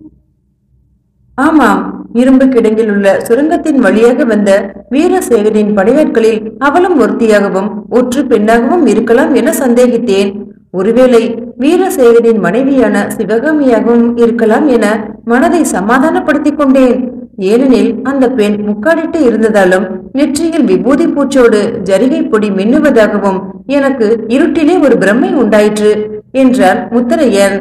ஆமாம் இரும்பு கிடங்கில் உள்ள சுரங்கத்தின் வழியாக வந்த வீரசேகரின் படையாட்களில் அவளும் ஒருத்தியாகவும் ஒற்று பெண்ணாகவும் இருக்கலாம் என சந்தேகித்தேன் ஒருவேளை வீரசேகரின் மனைவியான சிவகாமியாகவும் இருக்கலாம் என மனதை சமாதானப்படுத்திக் கொண்டேன் ஏனெனில் அந்த பெண் முக்காடிட்டு இருந்ததாலும் நெற்றியில் விபூதி பூச்சோடு ஜரிகை பொடி மின்னுவதாகவும் எனக்கு இருட்டிலே ஒரு பிரமை உண்டாயிற்று என்றார் முத்தரையன்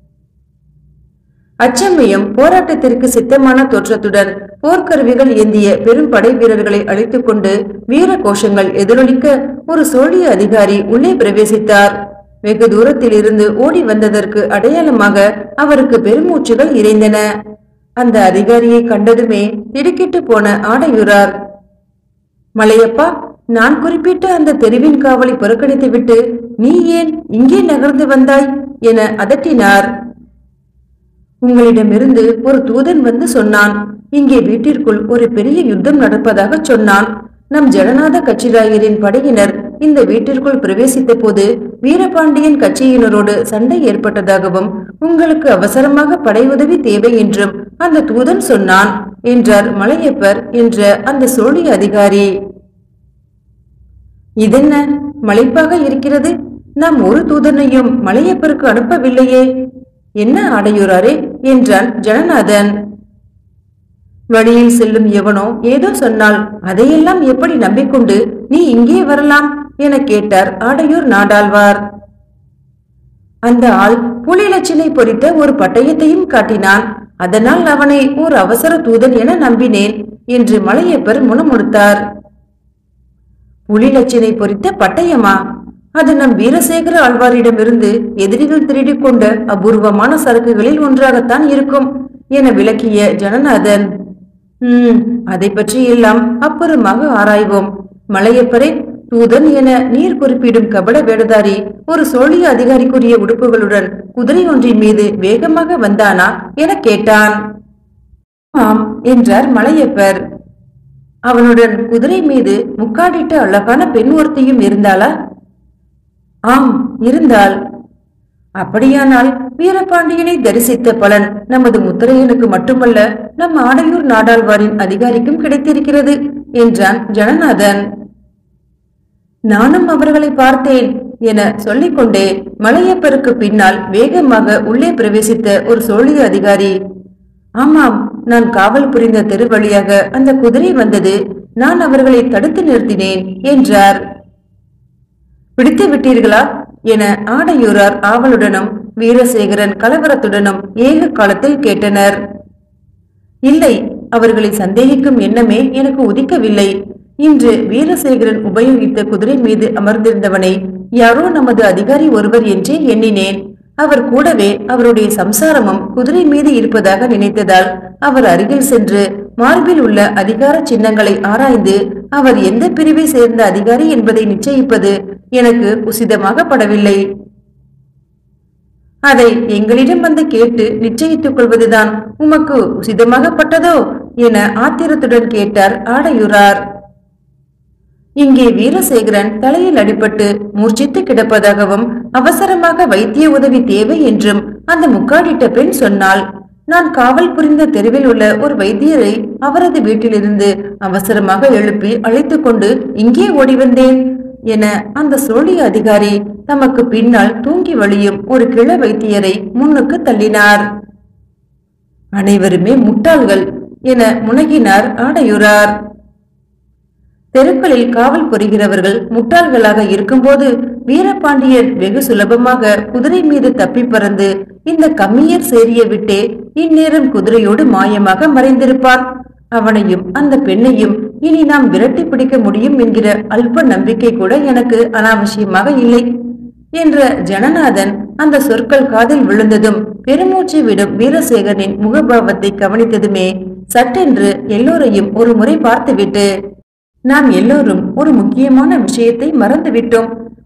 அச்சமயம் போராட்டத்திற்கு சித்தமான தோற்றத்துடன் போர்க்கருவிகள் ஏந்திய பெரும் படை வீரர்களை அழைத்துக் கொண்டு வீர கோஷங்கள் எதிரொலிக்க ஒரு சோழிய அதிகாரி உள்ளே பிரவேசித்தார் வெகு தூரத்தில் இருந்து ஓடி வந்ததற்கு அடையாளமாக அவருக்கு பெருமூச்சுகள் இறைந்தன அந்த அதிகாரியை கண்டதுமே திடுக்கிட்டு போன ஆடையுறார் மலையப்பா நான் குறிப்பிட்ட அந்த தெருவின் காவலை புறக்கணித்துவிட்டு நீ ஏன் இங்கே நகர்ந்து வந்தாய் என அதட்டினார் உங்களிடமிருந்து ஒரு தூதன் வந்து சொன்னான் இங்கே வீட்டிற்குள் ஒரு பெரிய யுத்தம் நடப்பதாக சொன்னான் நம் ஜெகநாத கட்சிராயரின் படையினர் இந்த வீட்டிற்குள் பிரவேசித்த போது வீரபாண்டியன் கட்சியினரோடு சண்டை ஏற்பட்டதாகவும் உங்களுக்கு அவசரமாக படை உதவி தேவை என்றும் அந்த தூதன் சொன்னான் என்றார் மலையப்பர் என்ற அந்த சோழி அதிகாரி இதென்ன மலைப்பாக இருக்கிறது நாம் ஒரு தூதனையும் மலையப்பருக்கு அனுப்பவில்லையே என்ன ஆடையுறாரே என்றான் ஜனநாதன் வழியில் செல்லும் எவனோ ஏதோ சொன்னால் அதையெல்லாம் எப்படி நம்பிக்கொண்டு நீ இங்கே வரலாம் என கேட்டார் ஆடையூர் நாடாழ்வார் அந்த ஆள் புலிலட்சணை பொறித்த ஒரு பட்டயத்தையும் காட்டினான் அதனால் அவனை ஓர் அவசர தூதன் என நம்பினேன் என்று மலையப்பர் முணுமுணுத்தார் புலிலட்சணை பொறித்த பட்டயமா அது நம் வீரசேகர ஆழ்வாரிடமிருந்து எதிரிகள் திருடிக் கொண்ட அபூர்வமான சரக்குகளில் ஒன்றாகத்தான் இருக்கும் என விளக்கிய ஜனநாதன் ம் அதை பற்றி எல்லாம் அப்புறமாக ஆராய்வோம் மலையப்பரே தூதன் என நீர் குறிப்பிடும் கபட வேடதாரி ஒரு சோழிய அதிகாரிக்குரிய உடுப்புகளுடன் குதிரை ஒன்றின் மீது வேகமாக வந்தானா என கேட்டான் ஆம் என்றார் மலையப்பர் அவனுடன் குதிரை மீது முக்காடிட்ட அழகான பெண் ஒருத்தியும் இருந்தாளா ஆம் இருந்தால் அப்படியானால் வீரபாண்டியனை தரிசித்த பலன் நமது முத்திரையனுக்கு மட்டுமல்ல நம் ஆடையூர் நாடாழ்வாரின் அதிகாரிக்கும் கிடைத்திருக்கிறது என்றான் ஜனநாதன் நானும் அவர்களை பார்த்தேன் என சொல்லிக்கொண்டே மலையப்பருக்கு பின்னால் வேகமாக உள்ளே பிரவேசித்த ஒரு சோழிய அதிகாரி ஆமாம் நான் காவல் புரிந்த தெரு வழியாக அந்த குதிரை வந்தது நான் அவர்களை தடுத்து நிறுத்தினேன் என்றார் பிடித்து விட்டீர்களா என ஆடையூரார் ஆவலுடனும் வீரசேகரன் கலவரத்துடனும் ஏக காலத்தில் கேட்டனர் இல்லை அவர்களை சந்தேகிக்கும் எண்ணமே எனக்கு உதிக்கவில்லை இன்று வீரசேகரன் உபயோகித்த குதிரை மீது அமர்ந்திருந்தவனை யாரோ நமது அதிகாரி ஒருவர் என்றே எண்ணினேன் அவர் கூடவே அவருடைய சம்சாரமும் குதிரை மீது இருப்பதாக நினைத்ததால் அவர் அருகில் சென்று மார்பில் உள்ள அதிகார சின்னங்களை ஆராய்ந்து அவர் எந்த பிரிவை சேர்ந்த அதிகாரி என்பதை நிச்சயிப்பது எனக்கு உசிதமாக படவில்லை அதை எங்களிடம் வந்து கேட்டு நிச்சயித்துக் கொள்வதுதான் உமக்கு உசிதமாகப்பட்டதோ என ஆத்திரத்துடன் கேட்டார் ஆடையுறார் இங்கே வீரசேகரன் தலையில் அடிபட்டு மூர்ச்சித்து கிடப்பதாகவும் அவசரமாக வைத்திய உதவி தேவை என்றும் அந்த முக்காடிட்ட பெண் சொன்னாள் நான் காவல் புரிந்த தெருவில் உள்ள ஒரு வைத்தியரை அவரது வீட்டிலிருந்து அவசரமாக எழுப்பி அழைத்துக் கொண்டு இங்கே ஓடி வந்தேன் என அந்த சோழிய அதிகாரி தமக்கு பின்னால் தூங்கி வழியும் ஒரு கிழ வைத்தியரை முன்னுக்கு தள்ளினார் அனைவருமே முட்டாள்கள் என முனகினார் ஆடையுறார் தெருக்களில் காவல் புரிகிறவர்கள் முட்டாள்களாக இருக்கும்போது வீரபாண்டியன் வெகு சுலபமாக குதிரை மீது தப்பி பறந்து இந்த கம்மியர் சேரிய விட்டே இந்நேரம் குதிரையோடு மாயமாக மறைந்திருப்பான் அவனையும் அந்த பெண்ணையும் இனி நாம் விரட்டி பிடிக்க முடியும் என்கிற அல்ப நம்பிக்கை கூட எனக்கு அனாவசியமாக இல்லை என்ற ஜனநாதன் அந்த சொற்கள் காதில் விழுந்ததும் பெருமூச்சு விடும் வீரசேகரனின் முகபாவத்தை கவனித்ததுமே சட்டென்று எல்லோரையும் ஒரு முறை பார்த்துவிட்டு நாம் எல்லோரும் ஒரு முக்கியமான விஷயத்தை மறந்துவிட்டோம்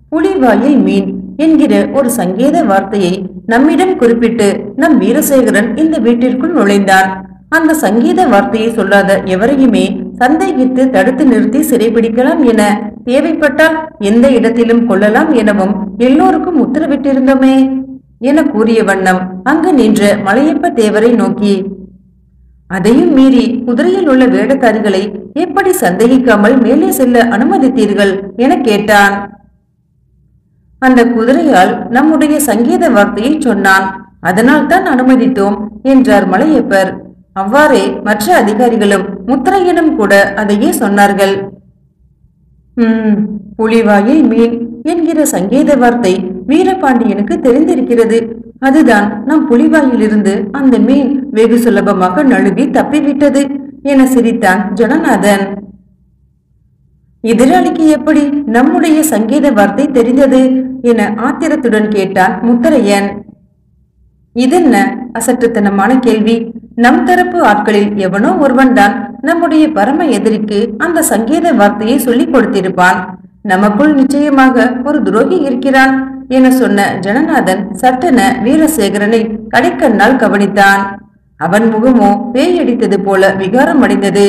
புலிவாயில் மீன் என்கிற ஒரு சங்கேத வார்த்தையை நம்மிடம் குறிப்பிட்டு நம் வீரசேகரன் இந்த வீட்டிற்குள் நுழைந்தான் அந்த சங்கீத வார்த்தையை சொல்லாத எவரையுமே சந்தேகித்து தடுத்து நிறுத்தி சிறைபிடிக்கலாம் என தேவைப்பட்டால் எந்த இடத்திலும் கொள்ளலாம் எனவும் எல்லோருக்கும் உத்தரவிட்டிருந்தோமே என கூறிய வண்ணம் அங்கு நின்ற மலையப்ப தேவரை நோக்கி அதையும் மீறி குதிரையில் உள்ள வேடக்காரிகளை எப்படி சந்தேகிக்காமல் மேலே செல்ல அனுமதித்தீர்கள் என கேட்டான் அந்த குதிரையால் நம்முடைய சங்கீத வார்த்தையை சொன்னான் அதனால் தான் அனுமதித்தோம் என்றார் மலையப்பர் அவ்வாறே மற்ற அதிகாரிகளும் முத்திரையிடம் கூட அதையே சொன்னார்கள் உம் புலிவாயில் மீன் என்கிற சங்கீத வார்த்தை வீரபாண்டியனுக்கு தெரிந்திருக்கிறது அதுதான் நம் புலிவாயிலிருந்து அந்த மீன் வெகு சுலபமாக நழுவி தப்பிவிட்டது என சிரித்தான் ஜனநாதன் எதிராளிக்கு எப்படி நம்முடைய சங்கீத வார்த்தை தெரிந்தது என ஆத்திரத்துடன் கேட்டான் முத்தரையன் இதென்ன அசட்டுத்தனமான கேள்வி நம் தரப்பு ஆட்களில் எவனோ ஒருவன்தான் நம்முடைய பரம எதிரிக்கு அந்த சங்கீத வார்த்தையை சொல்லிக் கொடுத்திருப்பான் நமக்குள் நிச்சயமாக ஒரு துரோகி இருக்கிறான் என சொன்ன ஜனநாதன் சட்டென வீரசேகரனை கடைக்கண்ணால் கவனித்தான் அவன் முகமோ பேயடித்தது போல விகாரம் அடைந்தது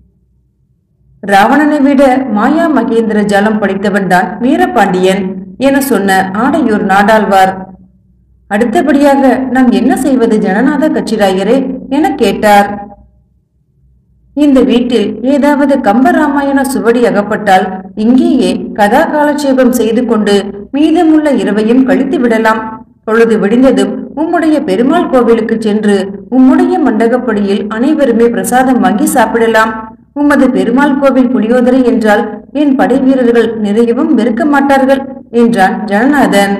ராவணனை விட மாயா மகேந்திர ஜாலம் படித்தவன் தான் வீரபாண்டியன் என சொன்ன ஆடையூர் நாடாழ்வார் அடுத்தபடியாக நாம் என்ன செய்வது ஜனநாத கட்சிராயரே என கேட்டார் இந்த வீட்டில் ஏதாவது கம்பராமாயண சுவடி அகப்பட்டால் இங்கேயே கதா காலட்சேபம் செய்து கொண்டு மீதமுள்ள இரவையும் கழித்து விடலாம் பொழுது விடிந்ததும் உம்முடைய பெருமாள் கோவிலுக்கு சென்று உம்முடைய மண்டகப்படியில் அனைவருமே பிரசாதம் வாங்கி சாப்பிடலாம் உமது பெருமாள் கோவில் புளியோதரை என்றால் என் படை வீரர்கள் நிறையவும் வெறுக்க மாட்டார்கள் என்றான் ஜனநாதன்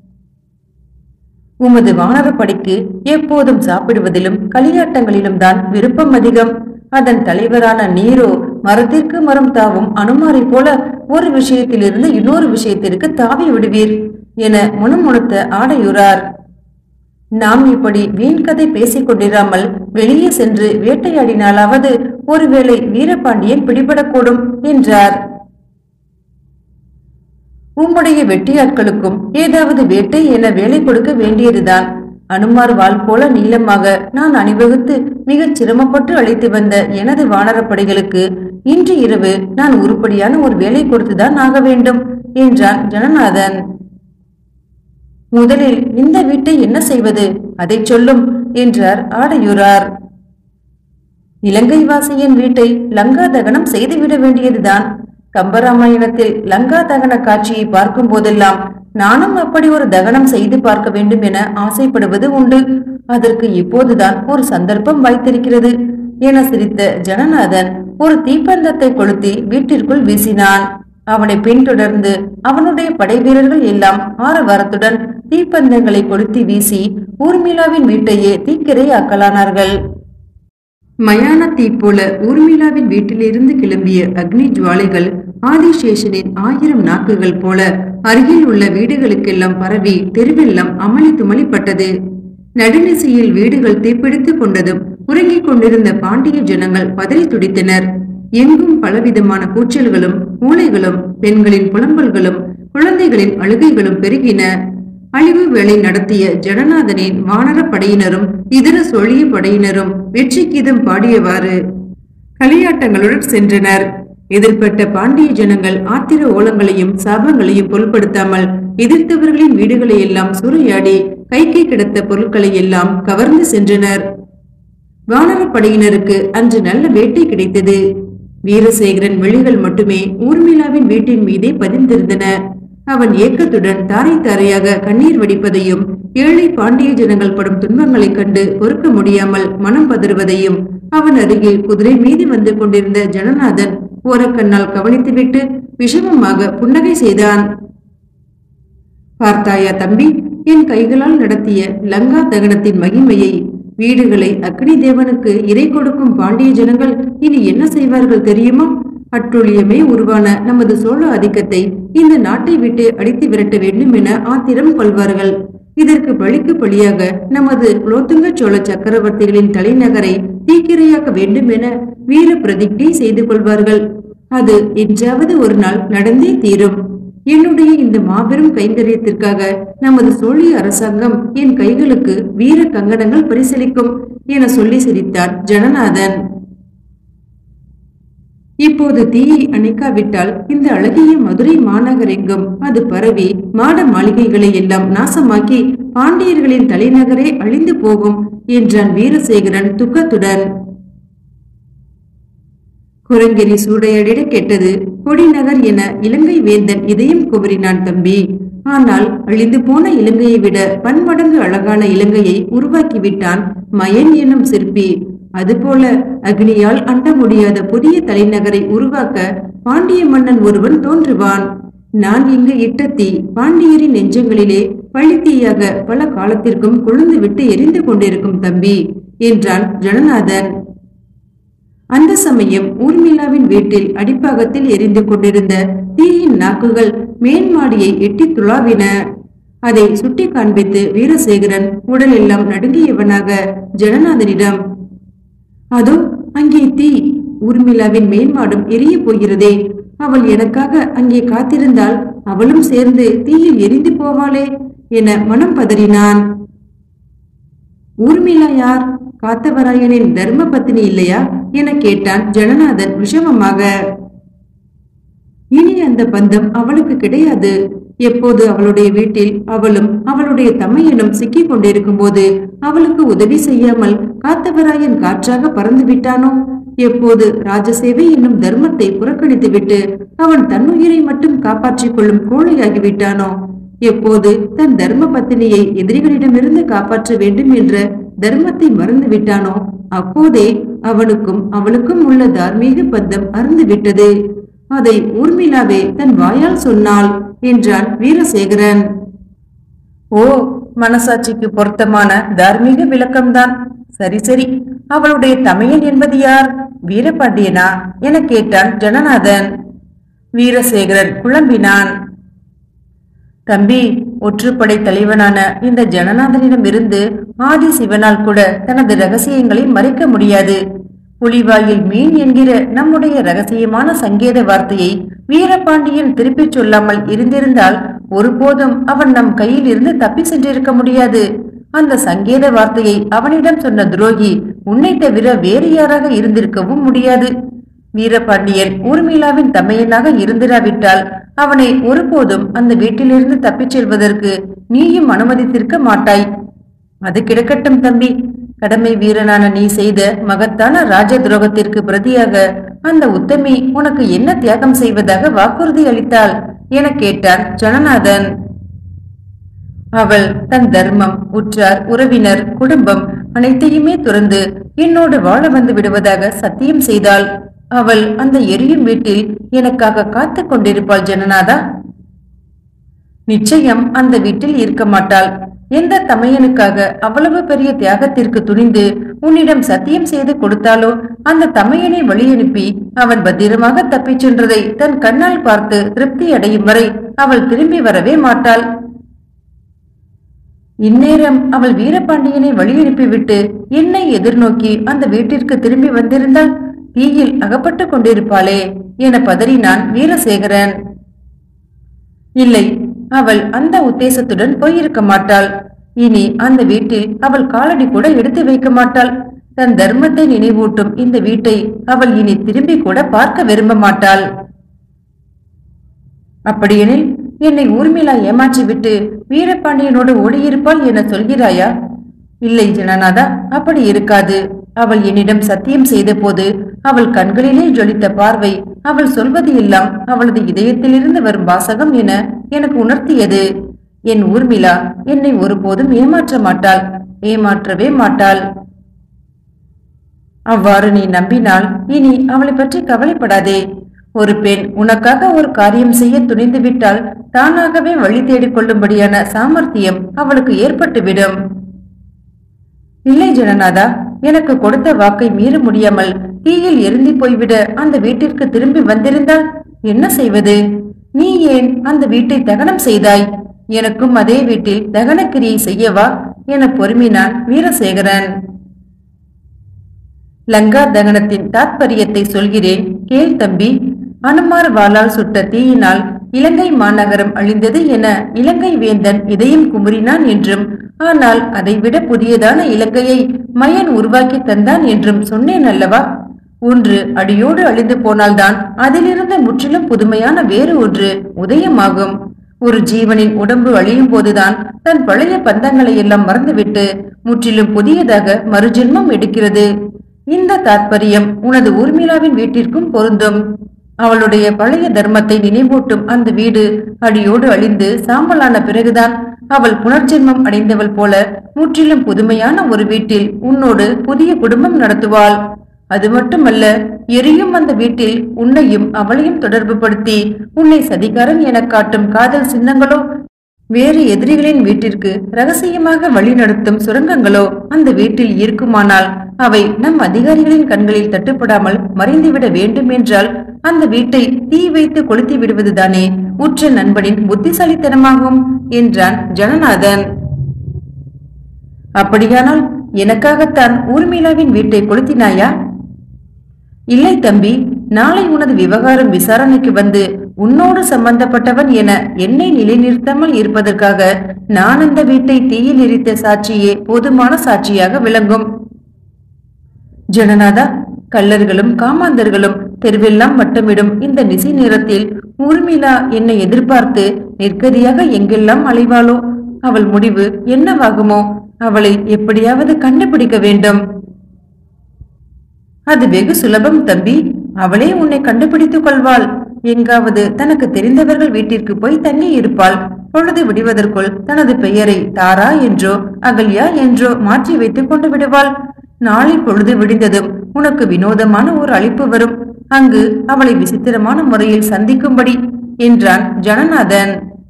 உமது வானரப்படைக்கு எப்போதும் சாப்பிடுவதிலும் களியாட்டங்களிலும் தான் விருப்பம் அதிகம் அதன் தலைவரான நீரோ மரத்திற்கு மரம் தாவும் அனுமாரை போல ஒரு விஷயத்திலிருந்து இன்னொரு விஷயத்திற்கு தாவி விடுவீர் என முணுமுணுத்த ஆடையுறார் நாம் இப்படி வீண் கதை பேசிக் கொண்டிராமல் வெளியே சென்று வேட்டையாடினாலாவது ஒருவேளை வீரபாண்டியன் பிடிபடக்கூடும் என்றார் உம்முடைய வெட்டியாட்களுக்கும் ஏதாவது வேட்டை என வேலை கொடுக்க வேண்டியதுதான் அனுமார் வாள் போல நீளமாக நான் அணிவகுத்து மிகச் சிரமப்பட்டு அழைத்து வந்த எனது வானரப்படைகளுக்கு இன்று இரவு நான் உருப்படியான ஒரு வேலை கொடுத்துதான் ஆக வேண்டும் என்றான் ஜனநாதன் முதலில் இந்த வீட்டை என்ன செய்வது அதைச் சொல்லும் என்றார் ஆடையூரார் இலங்கை வாசியின் வீட்டை லங்கா தகனம் செய்துவிட வேண்டியதுதான் கம்பராமாயணத்தில் லங்கா தகன காட்சியை பார்க்கும் போதெல்லாம் நானும் அப்படி ஒரு தகனம் செய்து பார்க்க வேண்டும் என ஆசைப்படுவது உண்டு அதற்கு இப்போதுதான் ஒரு சந்தர்ப்பம் வாய்த்திருக்கிறது என சிரித்த ஜனநாதன் ஒரு தீப்பந்தத்தை கொளுத்தி வீட்டிற்குள் வீசினான் அவனை பின்தொடர்ந்து அவனுடைய படை வீரர்கள் எல்லாம் ஆரவாரத்துடன் தீப்பந்தங்களை கொளுத்தி வீசி ஊர்மிளாவின் வீட்டையே தீக்கிரையாக்கலானார்கள் மயான தீ போல ஊர்மிளாவின் வீட்டிலிருந்து கிளம்பிய அக்னி ஜுவாலைகள் ஆதிசேஷனின் ஆயிரம் நாக்குகள் போல அருகில் உள்ள வீடுகளுக்கெல்லாம் பரவி தெருவெல்லாம் அமளி துமளிப்பட்டது நடுநிசையில் வீடுகள் தீப்பிடித்துக் கொண்டதும் உறங்கிக் கொண்டிருந்த பாண்டிய ஜனங்கள் பதறி துடித்தனர் எங்கும் பலவிதமான கூச்சல்களும் ஊளைகளும் பெண்களின் புலம்பல்களும் குழந்தைகளின் அழுகைகளும் பெருகின அழிவு வேலை நடத்திய ஜனநாதனின் வானரப் படையினரும் இதர சொழிய படையினரும் வெற்றி கீதம் பாடியவாறு களியாட்டங்களுடன் சென்றனர் எதிர்ப்பட்ட பாண்டிய ஜனங்கள் ஆத்திர ஓலங்களையும் சாபங்களையும் பொருட்படுத்தாமல் எதிர்த்தவர்களின் வீடுகளை எல்லாம் சூறையாடி கைக்கு கிடத்த பொருட்களை எல்லாம் கவர்ந்து சென்றனர் வானரப் படையினருக்கு அன்று நல்ல வேட்டை கிடைத்தது வீரசேகரன் விழிகள் மட்டுமே ஊர்மிளாவின் வீட்டின் மீதே பதிந்திருந்தன அவன் ஏக்கத்துடன் தாரை தாரையாக கண்ணீர் வடிப்பதையும் ஏழை பாண்டிய ஜனங்கள் படும் துன்பங்களைக் கண்டு பொறுக்க முடியாமல் மனம் பதறுவதையும் அவன் அருகில் குதிரை மீது வந்து கொண்டிருந்த ஜனநாதன் ஓரக்கண்ணால் கவனித்துவிட்டு விஷமமாக புன்னகை செய்தான் பார்த்தாயா தம்பி என் கைகளால் நடத்திய லங்கா தகனத்தின் மகிமையை வீடுகளை அக்னி தேவனுக்கு இறை கொடுக்கும் பாண்டிய ஜனங்கள் இனி என்ன செய்வார்கள் தெரியுமா அட்டுழியமே உருவான நமது சோழ ஆதிக்கத்தை இந்த நாட்டை விட்டு அடித்து விரட்ட வேண்டும் என ஆத்திரம் கொள்வார்கள் இதற்கு பழிக்கு பழியாக நமது குலோத்துங்க சோழ சக்கரவர்த்திகளின் தலைநகரை தீக்கிரையாக்க வேண்டும் என வீர பிரதிஜை செய்து கொள்வார்கள் அது என்றாவது ஒரு நாள் நடந்தே தீரும் என்னுடைய இந்த மாபெரும் கைங்கரியத்திற்காக நமது சோழிய அரசாங்கம் என் கைகளுக்கு வீர கங்கணங்கள் பரிசளிக்கும் என சொல்லி சிரித்தான் ஜனநாதன் இப்போது தீயை அணைக்காவிட்டால் இந்த அழகிய மதுரை மாநகரெங்கும் அது பரவி மாட மாளிகைகளை எல்லாம் நாசமாக்கி பாண்டியர்களின் தலைநகரே அழிந்து போகும் என்றான் வீரசேகரன் துக்கத்துடன் குரங்கெரி சூடையடிட கெட்டது கொடிநகர் என இலங்கை வேந்தன் இதயம் குமரினான் தம்பி ஆனால் அழிந்து போன இலங்கையை விட பன்மடங்கு அழகான இலங்கையை உருவாக்கிவிட்டான் மயன் என்னும் சிற்பி அதுபோல அக்னியால் அண்ட முடியாத புதிய தலைநகரை உருவாக்க பாண்டிய மன்னன் ஒருவன் தோன்றுவான் நான் இங்கு இட்ட தீ பாண்டியரின் நெஞ்சங்களிலே பழித்தீயாக பல காலத்திற்கும் கொழுந்து விட்டு எரிந்து கொண்டிருக்கும் தம்பி என்றான் ஜனநாதன் அந்த சமயம் ஊர்மிளாவின் வீட்டில் அடிப்பாகத்தில் எரிந்து கொண்டிருந்த தீயின் நாக்குகள் மேன்மாடியை எட்டி துளாவின அதை சுட்டி காண்பித்து வீரசேகரன் உடலெல்லாம் நடுங்கியவனாக ஜனநாதனிடம் அதோ அங்கே தீ ஊர்மிளாவின் மேன்மாடும் எரிய போகிறதே அவள் எனக்காக அங்கே காத்திருந்தால் அவளும் சேர்ந்து தீயில் எரிந்து போவாளே என மனம் பதறினான் ஊர்மிளா யார் காத்தவராயனின் தர்ம பத்தினி இல்லையா என கேட்டான் ஜனநாதன் விஷமமாக இனி அந்த பந்தம் அவளுக்கு கிடையாது எப்போது அவளுடைய வீட்டில் அவளும் அவளுடைய தமையனும் சிக்கிக் கொண்டிருக்கும் போது அவளுக்கு உதவி செய்யாமல் காத்தவராயன் காற்றாக பறந்து விட்டானோ எப்போது ராஜசேவை என்னும் தர்மத்தை புறக்கணித்துவிட்டு அவன் தன்னுயிரை மட்டும் காப்பாற்றிக் கொள்ளும் கோழையாகி விட்டானோ எப்போது தன் தர்ம பத்தினியை எதிரிகளிடமிருந்து காப்பாற்ற வேண்டும் என்ற தர்மத்தை மறந்து விட்டானோ அப்போதே அவனுக்கும் அவளுக்கும் உள்ள தார்மீக பந்தம் அருந்து விட்டது அதை ஊர்மிளாவே தன் வாயால் சொன்னாள் என்றான் வீரசேகரன் ஓ மனசாட்சிக்கு பொருத்தமான தார்மீக விளக்கம்தான் சரி சரி அவளுடைய தமையன் என்பது யார் வீரபாண்டியனா என கேட்டான் ஜனநாதன் வீரசேகரன் குழம்பினான் தம்பி ஒற்றுப்படை தலைவனான இந்த ஜனநாதனிடமிருந்து ஆதி சிவனால் கூட தனது ரகசியங்களை மறைக்க முடியாது புலிவாயில் மீன் என்கிற நம்முடைய ரகசியமான சங்கேத வார்த்தையை வீரபாண்டியன் திருப்பிச் சொல்லாமல் இருந்திருந்தால் ஒருபோதும் அவன் நம் கையில் இருந்து தப்பி சென்றிருக்க முடியாது அந்த சங்கேத வார்த்தையை அவனிடம் சொன்ன துரோகி உன்னை தவிர வேறு யாராக இருந்திருக்கவும் முடியாது வீரபாண்டியன் ஊர்மிளாவின் தமையனாக இருந்திராவிட்டால் அவனை ஒருபோதும் அந்த வீட்டிலிருந்து தப்பிச் செல்வதற்கு நீயும் அனுமதித்திருக்க மாட்டாய் அது கிடக்கட்டும் தம்பி கடமை வீரனான நீ செய்த மகத்தான ராஜ துரோகத்திற்கு பிரதியாக அந்த உத்தமி உனக்கு என்ன தியாகம் செய்வதாக வாக்குறுதி அளித்தாள் என கேட்டான் ஜனநாதன் அவள் தன் தர்மம் உற்றார் உறவினர் குடும்பம் அனைத்தையுமே துறந்து என்னோடு வாழ வந்து விடுவதாக சத்தியம் செய்தாள் அவள் அந்த எரியும் வீட்டில் எனக்காக காத்துக் கொண்டிருப்பாள் ஜனநாதா நிச்சயம் அந்த வீட்டில் இருக்க மாட்டாள் எந்த தமையனுக்காக அவ்வளவு பெரிய தியாகத்திற்கு துணிந்து உன்னிடம் சத்தியம் செய்து கொடுத்தாலோ அந்த தமையனை வழியனுப்பி அவன் பத்திரமாக தப்பிச் சென்றதை தன் கண்ணால் பார்த்து திருப்தி அடையும் வரை அவள் திரும்பி வரவே மாட்டாள் இந்நேரம் அவள் வீரபாண்டியனை வழியனுப்பிவிட்டு என்னை எதிர்நோக்கி அந்த வீட்டிற்கு திரும்பி வந்திருந்தால் தீயில் அகப்பட்டுக் கொண்டிருப்பாளே என பதறினான் வீரசேகரன் இல்லை அவள் அந்த உத்தேசத்துடன் போயிருக்க மாட்டாள் இனி அந்த வீட்டில் அவள் காலடி கூட எடுத்து வைக்க மாட்டாள் தன் தர்மத்தை நினைவூட்டும் இந்த வீட்டை அவள் இனி திரும்பி கூட பார்க்க விரும்ப மாட்டாள் அப்படியெனில் என்னை ஊர்மிளா ஏமாற்றிவிட்டு வீரபாண்டியனோடு ஓடியிருப்பாள் என சொல்கிறாயா இல்லை ஜனநாதா அப்படி இருக்காது அவள் என்னிடம் சத்தியம் செய்த போது அவள் கண்களிலே ஜொலித்த பார்வை அவள் சொல்வது எல்லாம் அவளது இதயத்திலிருந்து வரும் வாசகம் என எனக்கு உணர்த்தியது என் ஊர்மிளா என்னை ஒருபோதும் ஏமாற்ற மாட்டாள் ஏமாற்றவே மாட்டாள் அவ்வாறு நீ நம்பினால் இனி அவளை பற்றி கவலைப்படாதே ஒரு பெண் உனக்காக ஒரு காரியம் செய்ய துணிந்து விட்டால் தானாகவே வழி தேடிக் கொள்ளும்படியான சாமர்த்தியம் அவளுக்கு ஏற்பட்டுவிடும் இல்லை ஜனநாதா எனக்கு கொடுத்த வாக்கை மீற முடியாமல் தீயில் எரிந்து போய்விட அந்த வீட்டிற்கு திரும்பி வந்திருந்தால் என்ன செய்வது நீ ஏன் அந்த வீட்டை தகனம் செய்தாய் எனக்கும் அதே வீட்டில் தகனக்கிரியை செய்யவா என பொறுமினான் வீரசேகரன் லங்கா தகனத்தின் தாத்பரியத்தை சொல்கிறேன் கேள் தம்பி அனுமார் வாளால் சுட்ட தீயினால் இலங்கை மாநகரம் அழிந்தது என இலங்கை வேந்தன் இதயம் குமுறினான் என்றும் ஆனால் அதைவிட புதியதான இலங்கையை மயன் உருவாக்கி தந்தான் என்றும் சொன்னேன் அல்லவா ஒன்று அடியோடு அழிந்து போனால்தான் அதிலிருந்து முற்றிலும் புதுமையான வேறு ஒன்று உதயமாகும் ஒரு ஜீவனின் உடம்பு அழியும் போதுதான் தன் பழைய பந்தங்களை எல்லாம் மறந்துவிட்டு முற்றிலும் புதியதாக மறுஜென்மம் எடுக்கிறது இந்த தாற்பயம் உனது ஊர்மிளாவின் வீட்டிற்கும் பொருந்தும் அவளுடைய பழைய தர்மத்தை நினைவூட்டும் அந்த வீடு அடியோடு அழிந்து சாம்பலான பிறகுதான் அவள் புனர்ஜென்மம் அடைந்தவள் போல முற்றிலும் புதுமையான ஒரு வீட்டில் உன்னோடு புதிய குடும்பம் நடத்துவாள் அது மட்டுமல்ல எரியும் அந்த வீட்டில் உன்னையும் அவளையும் தொடர்பு படுத்தி உன்னை சதிகாரன் என காட்டும் காதல் சின்னங்களோ வேறு எதிரிகளின் வீட்டிற்கு ரகசியமாக வழிநடத்தும் சுரங்கங்களோ அந்த வீட்டில் இருக்குமானால் அவை நம் அதிகாரிகளின் கண்களில் தட்டுப்படாமல் மறைந்துவிட வேண்டும் என்றால் அந்த வீட்டை தீ வைத்து கொளுத்தி விடுவதுதானே உற்ற நண்பனின் புத்திசாலித்தனமாகும் என்றான் ஜனநாதன் அப்படியானால் எனக்காகத்தான் ஊர்மிளாவின் வீட்டை கொளுத்தினாயா இல்லை தம்பி நாளை உனது விவகாரம் விசாரணைக்கு வந்து உன்னோடு சம்பந்தப்பட்டவன் என என்னை நிலைநிறுத்தாமல் இருப்பதற்காக நான் அந்த வீட்டை தீயில் எரித்த சாட்சியே போதுமான சாட்சியாக விளங்கும் ஜனநாதா கள்ளர்களும் காமாந்தர்களும் தெருவெல்லாம் வட்டமிடும் இந்த நிசி நேரத்தில் ஊர்மிளா என்னை எதிர்பார்த்து நிற்கதியாக எங்கெல்லாம் அலைவாளோ அவள் முடிவு என்னவாகுமோ அவளை எப்படியாவது கண்டுபிடிக்க வேண்டும் அது வெகு சுலபம் தம்பி அவளே உன்னை கண்டுபிடித்துக் கொள்வாள் எங்காவது தனக்கு தெரிந்தவர்கள் வீட்டிற்கு போய் தங்கி இருப்பாள் பொழுது விடுவதற்குள் தனது பெயரை தாரா என்றோ அகல்யா என்றோ மாற்றி வைத்துக் கொண்டு விடுவாள் நாளை பொழுது விடிந்ததும் உனக்கு வினோதமான ஒரு அழைப்பு வரும் அங்கு அவளை விசித்திரமான முறையில் சந்திக்கும்படி என்றான் ஜனநாதன்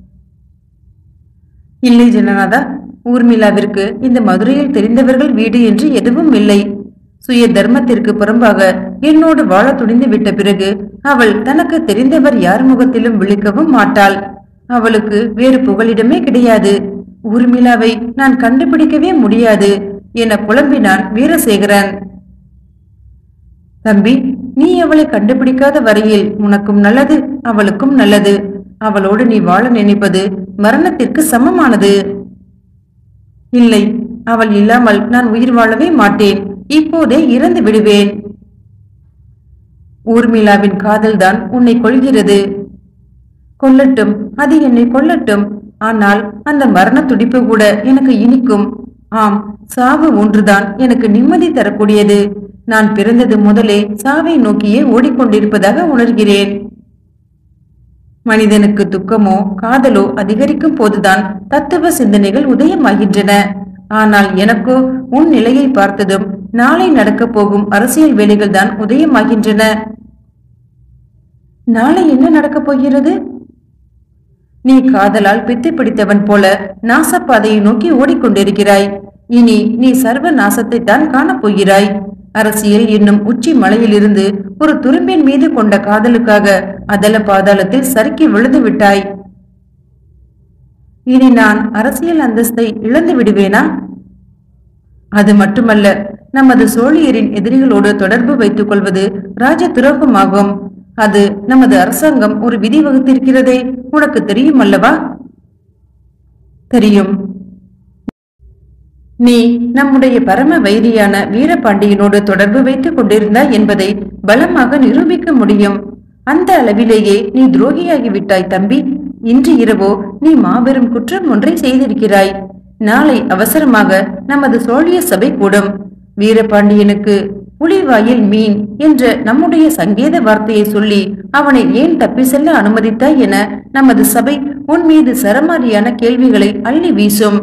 இல்லை ஜனநாதா ஊர்மிளாவிற்கு இந்த மதுரையில் தெரிந்தவர்கள் வீடு என்று எதுவும் இல்லை சுய தர்மத்திற்கு புறம்பாக என்னோடு வாழ துணிந்து விட்ட பிறகு அவள் தனக்கு தெரிந்தவர் யார் முகத்திலும் விழிக்கவும் மாட்டாள் அவளுக்கு வேறு புகலிடமே கிடையாது ஊர்மிளாவை நான் கண்டுபிடிக்கவே முடியாது என புலம்பினான் வீரசேகரன் தம்பி நீ அவளை கண்டுபிடிக்காத வரையில் உனக்கும் நல்லது அவளுக்கும் நல்லது அவளோடு நீ வாழ நினைப்பது மரணத்திற்கு சமமானது இல்லை அவள் இல்லாமல் நான் உயிர் வாழவே மாட்டேன் இப்போதே இறந்து விடுவேன் ஊர்மிளாவின் காதல்தான் உன்னை கொள்கிறது கொல்லட்டும் அது என்னை கொல்லட்டும் ஆனால் அந்த மரண துடிப்பு கூட எனக்கு இனிக்கும் ஆம் சாவு ஒன்றுதான் எனக்கு நிம்மதி தரக்கூடியது நான் பிறந்தது முதலே சாவை நோக்கியே ஓடிக்கொண்டிருப்பதாக உணர்கிறேன் மனிதனுக்கு துக்கமோ காதலோ அதிகரிக்கும் போதுதான் தத்துவ சிந்தனைகள் உதயமாகின்றன ஆனால் எனக்கோ உன் நிலையை பார்த்ததும் நாளை நடக்கப் போகும் அரசியல் வேலைகள் தான் உதயமாகின்றன நாளை என்ன நடக்கப் போகிறது நீ காதலால் பித்து பிடித்தவன் போல நாசப்பாதையை நோக்கி ஓடிக்கொண்டிருக்கிறாய் இனி நீ சர்வ நாசத்தை தான் காணப்போகிறாய் அரசியல் என்னும் உச்சி மலையிலிருந்து ஒரு துரும்பின் மீது கொண்ட காதலுக்காக அதல பாதாளத்தில் சறுக்கி விழுந்து விட்டாய் இனி நான் அரசியல் அந்தஸ்தை இழந்து விடுவேனா அது மட்டுமல்ல நமது சோழியரின் எதிரிகளோடு தொடர்பு வைத்துக் கொள்வது ராஜ துரோகமாகும் அது நமது அரசாங்கம் ஒரு விதி வகுத்திருக்கிறதே உனக்கு தெரியும் அல்லவா தெரியும் நீ நம்முடைய பரம வைரியான வீரபாண்டியனோடு தொடர்பு வைத்துக் கொண்டிருந்தாய் என்பதை பலமாக நிரூபிக்க முடியும் அந்த அளவிலேயே நீ துரோகியாகி விட்டாய் தம்பி இன்று இரவோ நீ மாபெரும் குற்றம் ஒன்றை செய்திருக்கிறாய் நாளை அவசரமாக நமது சோழிய சபை கூடும் வீரபாண்டியனுக்கு புலிவாயில் மீன் என்ற நம்முடைய சங்கேத வார்த்தையை சொல்லி அவனை ஏன் தப்பி செல்ல அனுமதித்தாய் என நமது சபை உன் மீது சரமாரியான கேள்விகளை அள்ளி வீசும்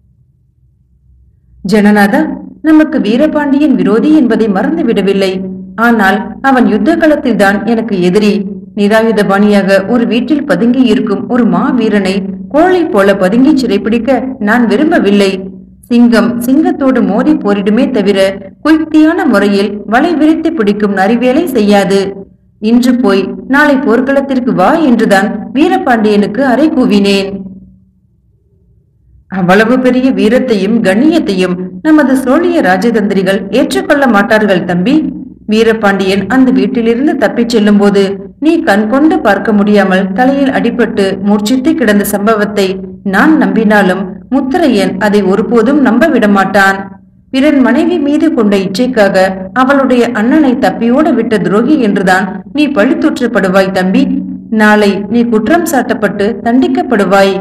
ஜனநாதா நமக்கு வீரபாண்டியன் விரோதி என்பதை மறந்து விடவில்லை ஆனால் அவன் யுத்த களத்தில்தான் எனக்கு எதிரி நிராயுதபாணியாக ஒரு வீட்டில் பதுங்கி இருக்கும் ஒரு மாவீரனை கோழை போல பதுங்கி சிறைப்பிடிக்க நான் விரும்பவில்லை சிங்கம் சிங்கத்தோடு மோதி போரிடுமே தவிர குயுக்தியான முறையில் வலை விரித்து பிடிக்கும் நரிவேலை செய்யாது இன்று போய் நாளை போர்க்களத்திற்கு வா என்றுதான் வீரபாண்டியனுக்கு அறை கூவினேன் அவ்வளவு பெரிய வீரத்தையும் கண்ணியத்தையும் நமது சோழிய ராஜதந்திரிகள் ஏற்றுக்கொள்ள மாட்டார்கள் தம்பி வீரபாண்டியன் அந்த வீட்டிலிருந்து தப்பிச் செல்லும்போது நீ கண் கொண்டு பார்க்க முடியாமல் தலையில் அடிபட்டு மூர்ச்சித்து கிடந்த சம்பவத்தை நான் நம்பினாலும் முத்தரையன் அதை ஒருபோதும் நம்ப விடமாட்டான் பிறன் மனைவி மீது கொண்ட இச்சைக்காக அவளுடைய அண்ணனை தப்பியோட விட்ட துரோகி என்றுதான் நீ பழித்தூற்றப்படுவாய் தம்பி நாளை நீ குற்றம் சாட்டப்பட்டு தண்டிக்கப்படுவாய்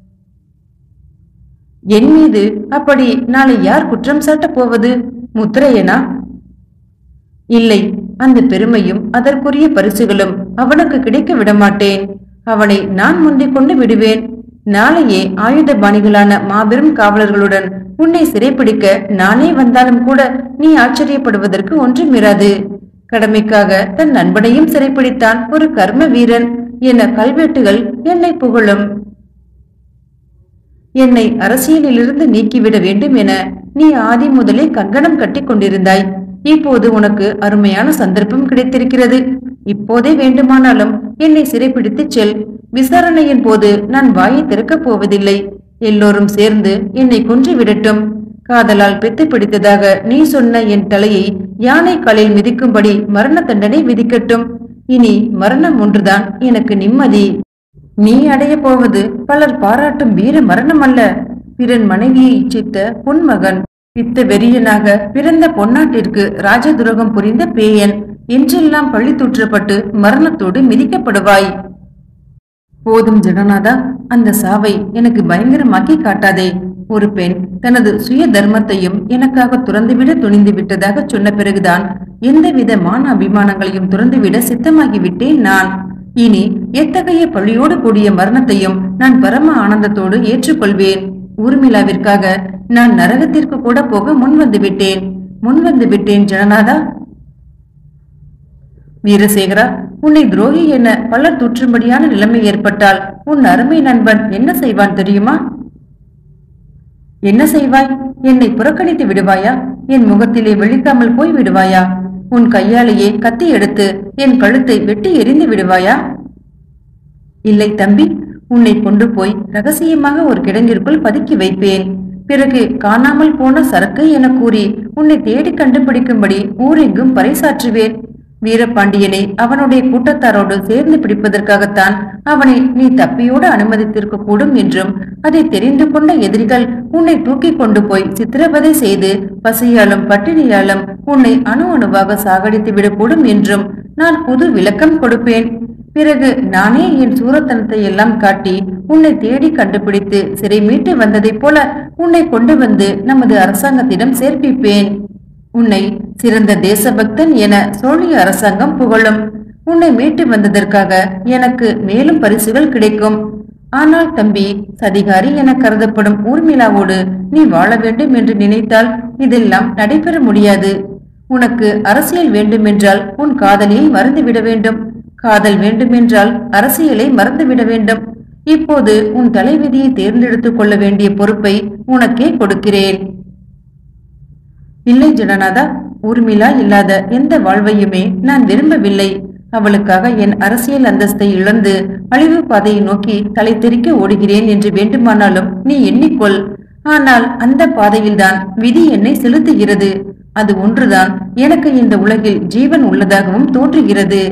என் மீது அப்படி நாளை யார் குற்றம் சாட்டப் போவது முத்திரையனா இல்லை அந்த பெருமையும் அதற்குரிய பரிசுகளும் அவனுக்கு கிடைக்க விடமாட்டேன் அவனை நான் முந்திக் கொண்டு விடுவேன் நாளையே ஆயுதபாணிகளான மாபெரும் காவலர்களுடன் உன்னை சிறைப்பிடிக்க நானே வந்தாலும் கூட நீ ஆச்சரியப்படுவதற்கு ஒன்றுமிராது கடமைக்காக தன் நண்பனையும் சிறைப்பிடித்தான் ஒரு கர்ம வீரன் என கல்வெட்டுகள் என்னை புகழும் என்னை அரசியலிலிருந்து நீக்கிவிட வேண்டும் என நீ ஆதி முதலே கங்கணம் கட்டிக் கொண்டிருந்தாய் இப்போது உனக்கு அருமையான சந்தர்ப்பம் கிடைத்திருக்கிறது இப்போதே வேண்டுமானாலும் என்னை சிறைப்பிடித்துச் செல் விசாரணையின் போது நான் வாயை திறக்கப் போவதில்லை எல்லோரும் சேர்ந்து என்னை கொன்று விடட்டும் காதலால் பெத்து பிடித்ததாக நீ சொன்ன என் தலையை யானை காலில் மிதிக்கும்படி மரண தண்டனை விதிக்கட்டும் இனி மரணம் ஒன்றுதான் எனக்கு நிம்மதி நீ அடைய போவது பலர் பாராட்டும் வீர மரணம் அல்ல பிறன் மனைவியை இச்சித்த பொன்மகன் பித்த வெறியனாக பிறந்த பொன்னாட்டிற்கு ராஜதுரோகம் புரிந்த பேயன் என்றெல்லாம் பழி தூற்றப்பட்டு மரணத்தோடு மிதிக்கப்படுவாய் போதும் ஜெகநாதா அந்த சாவை எனக்கு பயங்கரமாக்கி காட்டாதே ஒரு பெண் தனது சுய தர்மத்தையும் எனக்காக துறந்துவிட துணிந்து விட்டதாக சொன்ன பிறகுதான் எந்தவித மான அபிமானங்களையும் துறந்துவிட சித்தமாகி விட்டேன் நான் இனி எத்தகைய பழியோடு கூடிய மரணத்தையும் நான் பரம ஆனந்தத்தோடு ஏற்றுக்கொள்வேன் ஊர்மிளாவிற்காக நான் நரகத்திற்கு கூட போக முன்வந்து விட்டேன் முன்வந்து விட்டேன் ஜனநாதா வீரசேகரா உன்னை துரோகி என பலர் தூற்றும்படியான நிலைமை ஏற்பட்டால் உன் அருமை நண்பன் என்ன செய்வான் தெரியுமா என்ன செய்வாய் என்னை புறக்கணித்து விடுவாயா என் முகத்திலே விழிக்காமல் போய் விடுவாயா உன் கையாலேயே கத்தி எடுத்து என் கழுத்தை வெட்டி எறிந்து விடுவாயா இல்லை தம்பி உன்னை கொண்டு போய் ரகசியமாக ஒரு கிடங்கிற்குள் பதுக்கி வைப்பேன் பிறகு காணாமல் போன சரக்கு என கூறி உன்னை தேடி கண்டுபிடிக்கும்படி ஊரெங்கும் பறைசாற்றுவேன் வீரபாண்டியனை அவனுடைய கூட்டத்தாரோடு சேர்ந்து பிடிப்பதற்காகத்தான் அவனை நீ தப்பியோடு அனுமதித்திருக்க கூடும் என்றும் அதை தெரிந்து கொண்ட எதிரிகள் உன்னை தூக்கி கொண்டு போய் சித்திரவதை செய்து பசியாலும் பட்டினியாலும் உன்னை அணு அணுவாக சாகடித்து விடக்கூடும் என்றும் நான் புது விளக்கம் கொடுப்பேன் பிறகு நானே என் சூரத்தனத்தை எல்லாம் காட்டி உன்னை தேடி கண்டுபிடித்து சிறை மீட்டு வந்ததைப் போல உன்னை கொண்டு வந்து நமது அரசாங்கத்திடம் சேர்ப்பிப்பேன் உன்னை சிறந்த தேசபக்தன் என சோழிய அரசாங்கம் புகழும் உன்னை மீட்டு வந்ததற்காக எனக்கு மேலும் பரிசுகள் கிடைக்கும் ஆனால் தம்பி சதிகாரி என கருதப்படும் ஊர்மிளாவோடு நீ வாழ வேண்டும் என்று நினைத்தால் இதெல்லாம் நடைபெற முடியாது உனக்கு அரசியல் வேண்டுமென்றால் உன் காதலியை மறந்துவிட வேண்டும் காதல் வேண்டுமென்றால் அரசியலை மறந்துவிட வேண்டும் இப்போது உன் தலைவிதியை தேர்ந்தெடுத்துக் கொள்ள வேண்டிய பொறுப்பை உனக்கே கொடுக்கிறேன் இல்லை ஜனநாதா ஊர்மிளா இல்லாத எந்த வாழ்வையுமே நான் விரும்பவில்லை அவளுக்காக என் அரசியல் அந்தஸ்தை இழந்து அழிவு பாதையை நோக்கி தலை தெறிக்க ஓடுகிறேன் என்று வேண்டுமானாலும் நீ எண்ணிக்கொள் ஆனால் அந்த பாதையில்தான் விதி என்னை செலுத்துகிறது அது ஒன்றுதான் எனக்கு இந்த உலகில் ஜீவன் உள்ளதாகவும் தோன்றுகிறது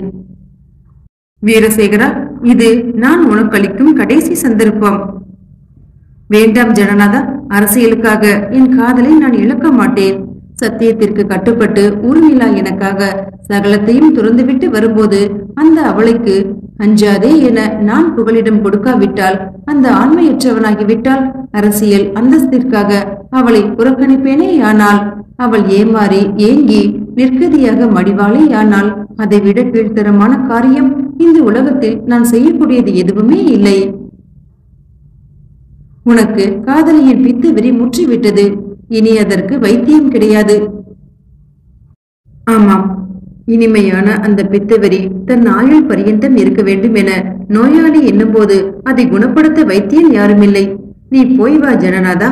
வீரசேகரா இது நான் உனக்கு அளிக்கும் கடைசி சந்தர்ப்பம் வேண்டாம் ஜனநாதா அரசியலுக்காக என் காதலை நான் இழக்க மாட்டேன் சத்தியத்திற்கு கட்டுப்பட்டு ஊர்மிளா எனக்காக சகலத்தையும் துறந்துவிட்டு வரும்போது அந்த அவளைக்கு அஞ்சாதே என நான் புகலிடம் கொடுக்காவிட்டால் அந்த ஆண்மையற்றவனாகிவிட்டால் அரசியல் அந்தஸ்திற்காக அவளை புறக்கணிப்பேனே ஆனால் அவள் ஏமாறி ஏங்கி நிற்கதியாக மடிவாளே ஆனால் அதைவிட கீழ்த்தரமான காரியம் இந்த உலகத்தில் நான் செய்யக்கூடியது எதுவுமே இல்லை உனக்கு காதலியின் பித்து வெறி முற்றிவிட்டது இனி அதற்கு வைத்தியம் கிடையாது ஆமாம் இனிமையான அந்த பித்தவெறி தன் ஆயுள் பரியந்தம் இருக்க வேண்டும் என நோயாளி எண்ணும்போது அதை குணப்படுத்த வைத்தியம் யாருமில்லை நீ போய் வா ஜனநாதா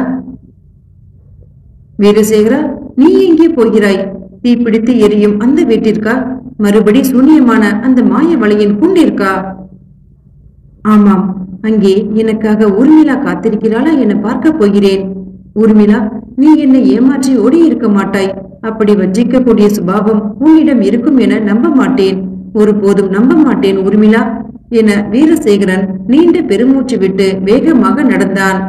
வீரசேகரா நீ எங்கே போகிறாய் தீப்பிடித்து எரியும் அந்த வீட்டிற்கா மறுபடி சூன்யமான அந்த மாய வலையின் குண்டிற்கா ஆமாம் அங்கே எனக்காக ஊர்மிளா காத்திருக்கிறாளா என பார்க்க போகிறேன் ஊர்மிளா நீ என்னை ஏமாற்றி ஓடி இருக்க மாட்டாய் அப்படி வஞ்சிக்கக்கூடிய சுபாவம் உன்னிடம் இருக்கும் என நம்ப மாட்டேன் ஒருபோதும் நம்ப மாட்டேன் ஊர்மிளா என வீரசேகரன் நீண்ட பெருமூச்சு விட்டு வேகமாக நடந்தான்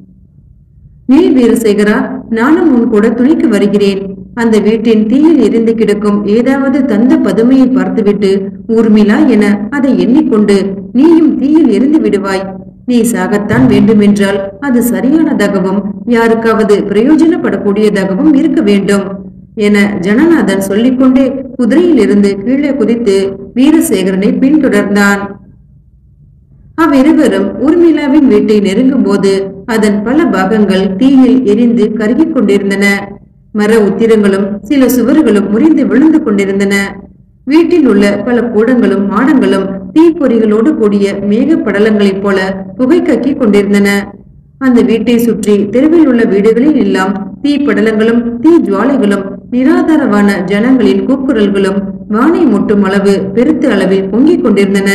நீ வீரசேகரா நானும் உன் கூட துணைக்கு வருகிறேன் அந்த வீட்டின் தீயில் எரிந்து கிடக்கும் ஏதாவது தந்த பதுமையை பார்த்துவிட்டு ஊர்மிளா என அதை எண்ணிக்கொண்டு நீயும் தீயில் எரிந்து விடுவாய் நீ சாகத்தான் வேண்டுமென்றால் அது சரியானதாகவும் யாருக்காவது பிரயோஜனப்படக்கூடியதாகவும் இருக்க வேண்டும் என ஜனநாதன் சொல்லிக்கொண்டே குதிரையிலிருந்து கீழே குதித்து வீரசேகரனை பின்தொடர்ந்தான் அவ்விருவரும் ஊர்மிளாவின் வீட்டை நெருங்கும் போது அதன் பல பாகங்கள் தீயில் எரிந்து கருகிக் கொண்டிருந்தன மர உத்திரங்களும் சில சுவர்களும் முறிந்து விழுந்து கொண்டிருந்தன வீட்டில் உள்ள பல கூடங்களும் மாடங்களும் தீப்பொறிகளோடு கூடிய மேக படலங்களைப் போல புகை கக்கிக் கொண்டிருந்தன அந்த வீட்டை சுற்றி தெருவில் உள்ள வீடுகளில் எல்லாம் தீ படலங்களும் தீ ஜுவாலைகளும் நிராதாரமான ஜனங்களின் கூக்குரல்களும் வானை முட்டும் அளவு பெருத்த அளவில் பொங்கிக் கொண்டிருந்தன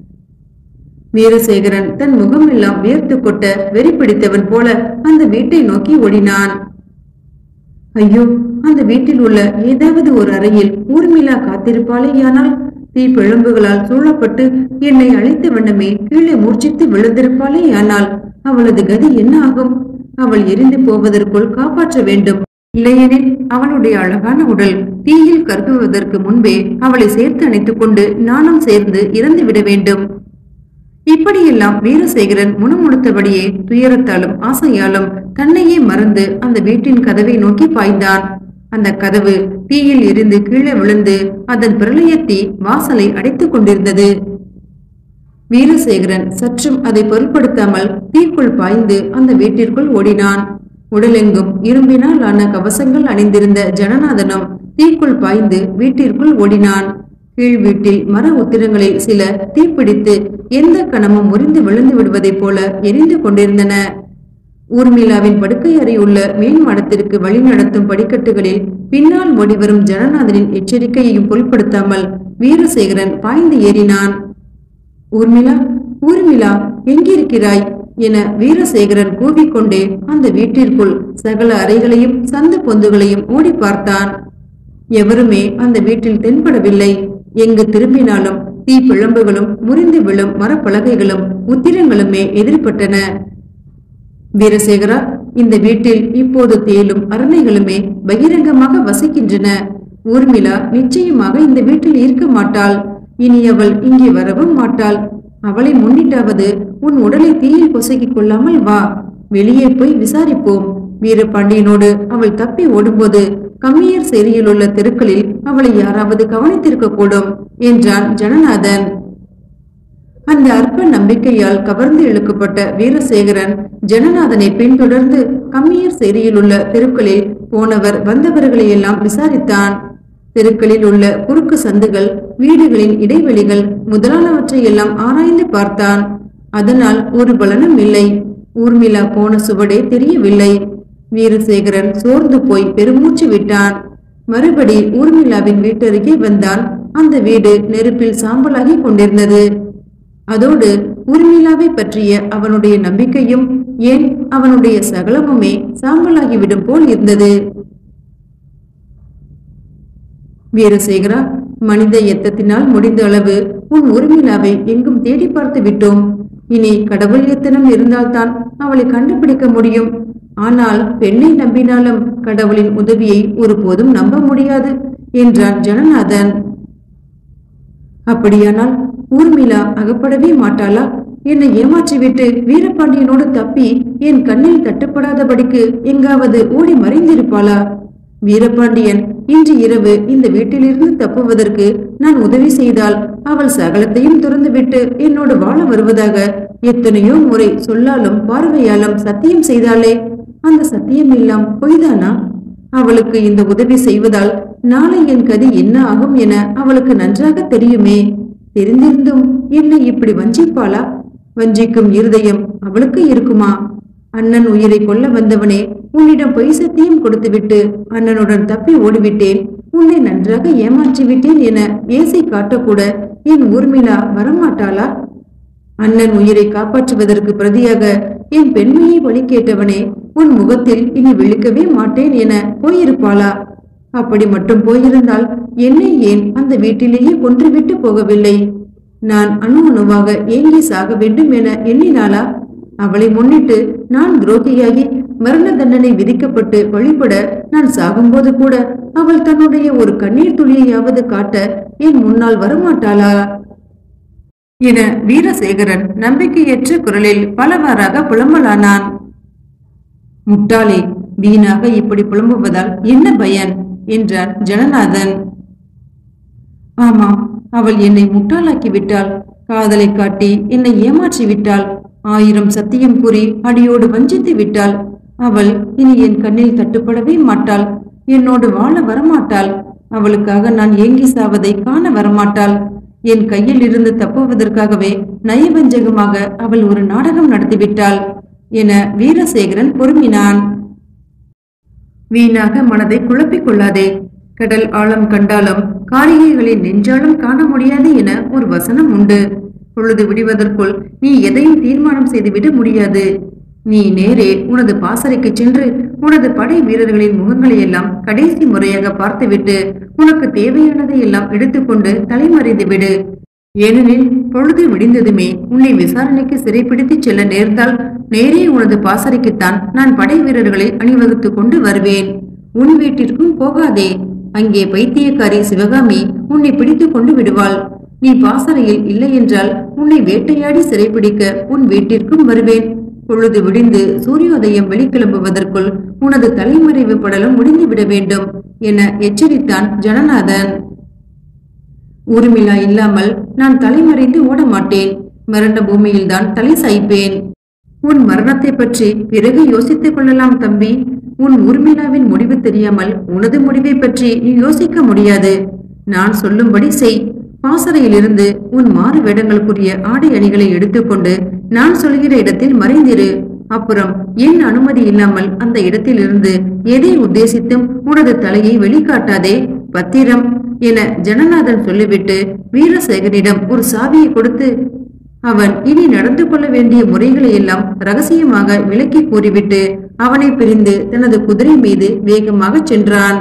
வீரசேகரன் தன் முகமெல்லாம் வியர்த்து கொட்ட வெறி பிடித்தவன் போல அந்த வீட்டை நோக்கி ஓடினான் ஐயோ அந்த வீட்டில் உள்ள ஏதாவது ஒரு அறையில் ஊர்மிளா காத்திருப்பாளேயானால் தீப்பிழம்புகளால் சூழப்பட்டு என்னை அழைத்த வண்ணமே கீழே மூர்ச்சித்து விழுந்திருப்பாளேயானால் அவளது கதி என்ன ஆகும் அவள் எரிந்து போவதற்குள் காப்பாற்ற வேண்டும் இல்லையெனில் அவளுடைய அழகான உடல் தீயில் கருகுவதற்கு முன்பே அவளை சேர்த்து அணைத்துக் கொண்டு நானும் சேர்ந்து இறந்து விட வேண்டும் இப்படியெல்லாம் வீரசேகரன் முணுமுணுத்தபடியே துயரத்தாலும் ஆசையாலும் தன்னையே மறந்து அந்த வீட்டின் கதவை நோக்கி பாய்ந்தான் அந்த கதவு தீயில் எரிந்து கீழே விழுந்து அதன் பிரளயத்தீ வாசலை அடைத்துக் கொண்டிருந்தது வீரசேகரன் சற்றும் அதை பொருட்படுத்தாமல் தீக்குள் பாய்ந்து அந்த வீட்டிற்குள் ஓடினான் உடலெங்கும் இரும்பினால் ஆன கவசங்கள் அணிந்திருந்த ஜனநாதனும் தீக்குள் பாய்ந்து வீட்டிற்குள் ஓடினான் கீழ் வீட்டில் மர உத்திரங்களில் சில தீப்பிடித்து எந்த கணமும் முறிந்து விழுந்து விடுவதைப் போல எரிந்து கொண்டிருந்தன ஊர்மிளாவின் படுக்கை அறையுள்ள மேல் மாடத்திற்கு வழிநடத்தும் படிக்கட்டுகளில் பின்னால் ஓடிவரும் ஜனநாதனின் எச்சரிக்கையையும் பொருட்படுத்தாமல் வீரசேகரன் பாய்ந்து ஏறினான் ஊர்மிளா ஊர்மிளா எங்கிருக்கிறாய் என வீரசேகரன் கூவிக்கொண்டே அந்த வீட்டிற்குள் சகல அறைகளையும் சந்து பொந்துகளையும் ஓடி பார்த்தான் எவருமே அந்த வீட்டில் தென்படவில்லை எங்கு திரும்பினாலும் தீப்பிழம்புகளும் முறிந்து விழும் மரப்பலகைகளும் உத்திரங்களுமே எதிர்பட்டன வீரசேகரா இந்த வீட்டில் இப்போது தேலும் அரணைகளுமே பகிரங்கமாக வசிக்கின்றன ஊர்மிளா நிச்சயமாக இந்த வீட்டில் இருக்க மாட்டாள் இனி அவள் இங்கே வரவும் மாட்டாள் அவளை முன்னிட்டாவது உன் உடலை தீயில் பொசுக்கிக் கொள்ளாமல் வா வெளியே போய் விசாரிப்போம் வீரபாண்டியனோடு அவள் தப்பி ஓடும்போது கம்மியர் சேரியில் உள்ள தெருக்களில் அவளை யாராவது கவனித்திருக்க கூடும் என்றான் ஜனநாதன் அந்த அற்ப நம்பிக்கையால் கவர்ந்து இழுக்கப்பட்ட வீரசேகரன் ஜனநாதனை பின்தொடர்ந்து கம்மியர் சேரியில் உள்ள தெருக்களில் போனவர் வந்தவர்களை எல்லாம் விசாரித்தான் தெருக்களில் உள்ள குறுக்கு சந்துகள் வீடுகளின் இடைவெளிகள் முதலானவற்றை எல்லாம் ஆராய்ந்து பார்த்தான் அதனால் ஒரு பலனும் இல்லை ஊர்மிளா போன சுவடே தெரியவில்லை வீரசேகரன் சோர்ந்து போய் பெருமூச்சு விட்டான் மறுபடி ஊர்மிளாவின் வீட்டருகே வந்தான் அந்த வீடு நெருப்பில் சாம்பலாகி கொண்டிருந்தது அதோடு ஊர்மிளாவை பற்றிய அவனுடைய நம்பிக்கையும் ஏன் அவனுடைய சகலமுமே சாம்பலாகிவிடும் போல் இருந்தது வீரசேகரா மனித எத்தத்தினால் முடிந்த அளவு உன் உரிமிலாவை எங்கும் தேடி பார்த்து விட்டோம் இனி கடவுள் எத்தனம் இருந்தால்தான் அவளை கண்டுபிடிக்க முடியும் ஆனால் பெண்ணை நம்பினாலும் கடவுளின் உதவியை ஒருபோதும் நம்ப முடியாது என்றான் ஜனநாதன் அப்படியானால் ஊர்மிளா அகப்படவே மாட்டாளா என்னை ஏமாற்றிவிட்டு வீரபாண்டியனோடு தப்பி என் கண்ணில் தட்டுப்படாதபடிக்கு எங்காவது ஓடி மறைந்திருப்பாளா வீரபாண்டியன் இன்று இரவு இந்த வீட்டிலிருந்து தப்புவதற்கு நான் உதவி செய்தால் அவள் சகலத்தையும் துறந்துவிட்டு என்னோடு வாழ வருவதாக எத்தனையோ முறை சொல்லாலும் பார்வையாலும் சத்தியம் செய்தாளே அந்த சத்தியம் எல்லாம் பொய்தானா அவளுக்கு இந்த உதவி செய்வதால் நாளை என் கதி என்ன ஆகும் என அவளுக்கு நன்றாக தெரியுமே தெரிந்திருந்தும் என்னை இப்படி வஞ்சிப்பாளா வஞ்சிக்கும் இருதயம் அவளுக்கு இருக்குமா அண்ணன் உயிரை கொல்ல வந்தவனே உன்னிடம் பொய் சத்தியம் கொடுத்துவிட்டு அண்ணனுடன் தப்பி ஓடிவிட்டேன் உன்னை நன்றாக ஏமாற்றி விட்டேன் என ஏசை காட்டக்கூட என் ஊர்மிளா வரமாட்டாளா அண்ணன் உயிரை காப்பாற்றுவதற்கு பிரதியாக என் பெண்மையை வழி கேட்டவனே உன் முகத்தில் இனி விழிக்கவே மாட்டேன் என போயிருப்பாளா அப்படி மட்டும் போயிருந்தால் என்னை ஏன் அந்த வீட்டிலேயே கொன்றுவிட்டு போகவில்லை நான் அணு அணுவாக ஏங்கி சாக வேண்டும் என எண்ணினாளா அவளை முன்னிட்டு நான் துரோகியாகி மரண தண்டனை விதிக்கப்பட்டு வழிபட நான் சாகும்போது கூட அவள் தன்னுடைய ஒரு கண்ணீர் துளியையாவது காட்ட என் முன்னால் வரமாட்டாளா என வீரசேகரன் நம்பிக்கையற்ற குரலில் பலவாறாக புலம்பலானான் முட்டாளே வீணாக இப்படி புலம்புவதால் என்ன பயன் என்றான் ஜனநாதன் ஆமாம் அவள் என்னை முட்டாளாக்கி விட்டாள் காதலை காட்டி என்னை ஏமாற்றி விட்டாள் ஆயிரம் சத்தியம் கூறி அடியோடு வஞ்சித்து விட்டாள் அவள் இனி என் கண்ணில் தட்டுப்படவே மாட்டாள் என்னோடு வாழ வரமாட்டாள் அவளுக்காக நான் ஏங்கி சாவதை காண வரமாட்டாள் என் கையில் இருந்து தப்புவதற்காகவே நயவஞ்சகமாக அவள் ஒரு நாடகம் நடத்திவிட்டாள் என வீரசேகரன் பொறுமினான் வீணாக மனதை குழப்பிக் கொள்ளாதே கடல் ஆழம் கண்டாலும் காரிகைகளின் நெஞ்சாலும் காண முடியாது என ஒரு வசனம் உண்டு பொழுது விடுவதற்குள் நீ எதையும் தீர்மானம் செய்துவிட முடியாது நீ நேரே உனது பாசறைக்கு சென்று உனது படை வீரர்களின் முகங்களை எல்லாம் கடைசி முறையாக பார்த்துவிட்டு உனக்கு தேவையானதை எல்லாம் எடுத்துக்கொண்டு தலைமறைந்து விடு ஏனெனில் பொழுது விடிந்ததுமே உன்னை விசாரணைக்கு சிறைப்பிடித்துச் செல்ல நேர்ந்தால் நேரே உனது பாசறைக்குத்தான் நான் படை வீரர்களை அணிவகுத்துக் கொண்டு வருவேன் உன் வீட்டிற்கும் போகாதே அங்கே பைத்தியக்காரி சிவகாமி உன்னை பிடித்துக் கொண்டு விடுவாள் நீ பாசறையில் இல்லை என்றால் உன்னை வேட்டையாடி சிறைப்பிடிக்க உன் வீட்டிற்கும் வருவேன் பொழுது விடிந்து சூரியோதயம் வெளிக்கிளம்புவதற்குள் உனது தலைமறைவு படலம் முடிந்துவிட வேண்டும் என எச்சரித்தான் ஜனநாதன் ஊர்மிளா இல்லாமல் நான் தலைமறைந்து ஓட மாட்டேன் மரண பூமியில்தான் தலை சாய்ப்பேன் உன் மரணத்தை பற்றி பிறகு யோசித்துக் கொள்ளலாம் தம்பி உன் ஊர்மிளாவின் முடிவு தெரியாமல் உனது முடிவை பற்றி நீ யோசிக்க முடியாது நான் சொல்லும்படி செய் பாசறையிலிருந்து உன் மாறு வேடங்களுக்குரிய ஆடை அணிகளை எடுத்துக்கொண்டு நான் சொல்கிற இடத்தில் மறைந்திரு அப்புறம் என் அனுமதி இல்லாமல் அந்த இடத்திலிருந்து எதை உத்தேசித்தும் உனது தலையை வெளிக்காட்டாதே பத்திரம் என ஜனநாதன் சொல்லிவிட்டு வீரசேகரிடம் ஒரு சாவியை கொடுத்து அவன் இனி நடந்து கொள்ள வேண்டிய முறைகளை எல்லாம் ரகசியமாக விளக்கி கூறிவிட்டு அவனை பிரிந்து தனது குதிரை மீது வேகமாக சென்றான்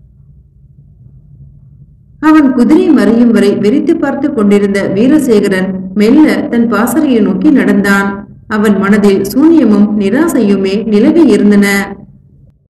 அவன் குதிரை மறையும் வரை வெறித்து பார்த்து கொண்டிருந்த வீரசேகரன் மெல்ல தன் பாசறையை நோக்கி நடந்தான் அவன் மனதில் சூன்யமும் நிராசையுமே நிலவி இருந்தன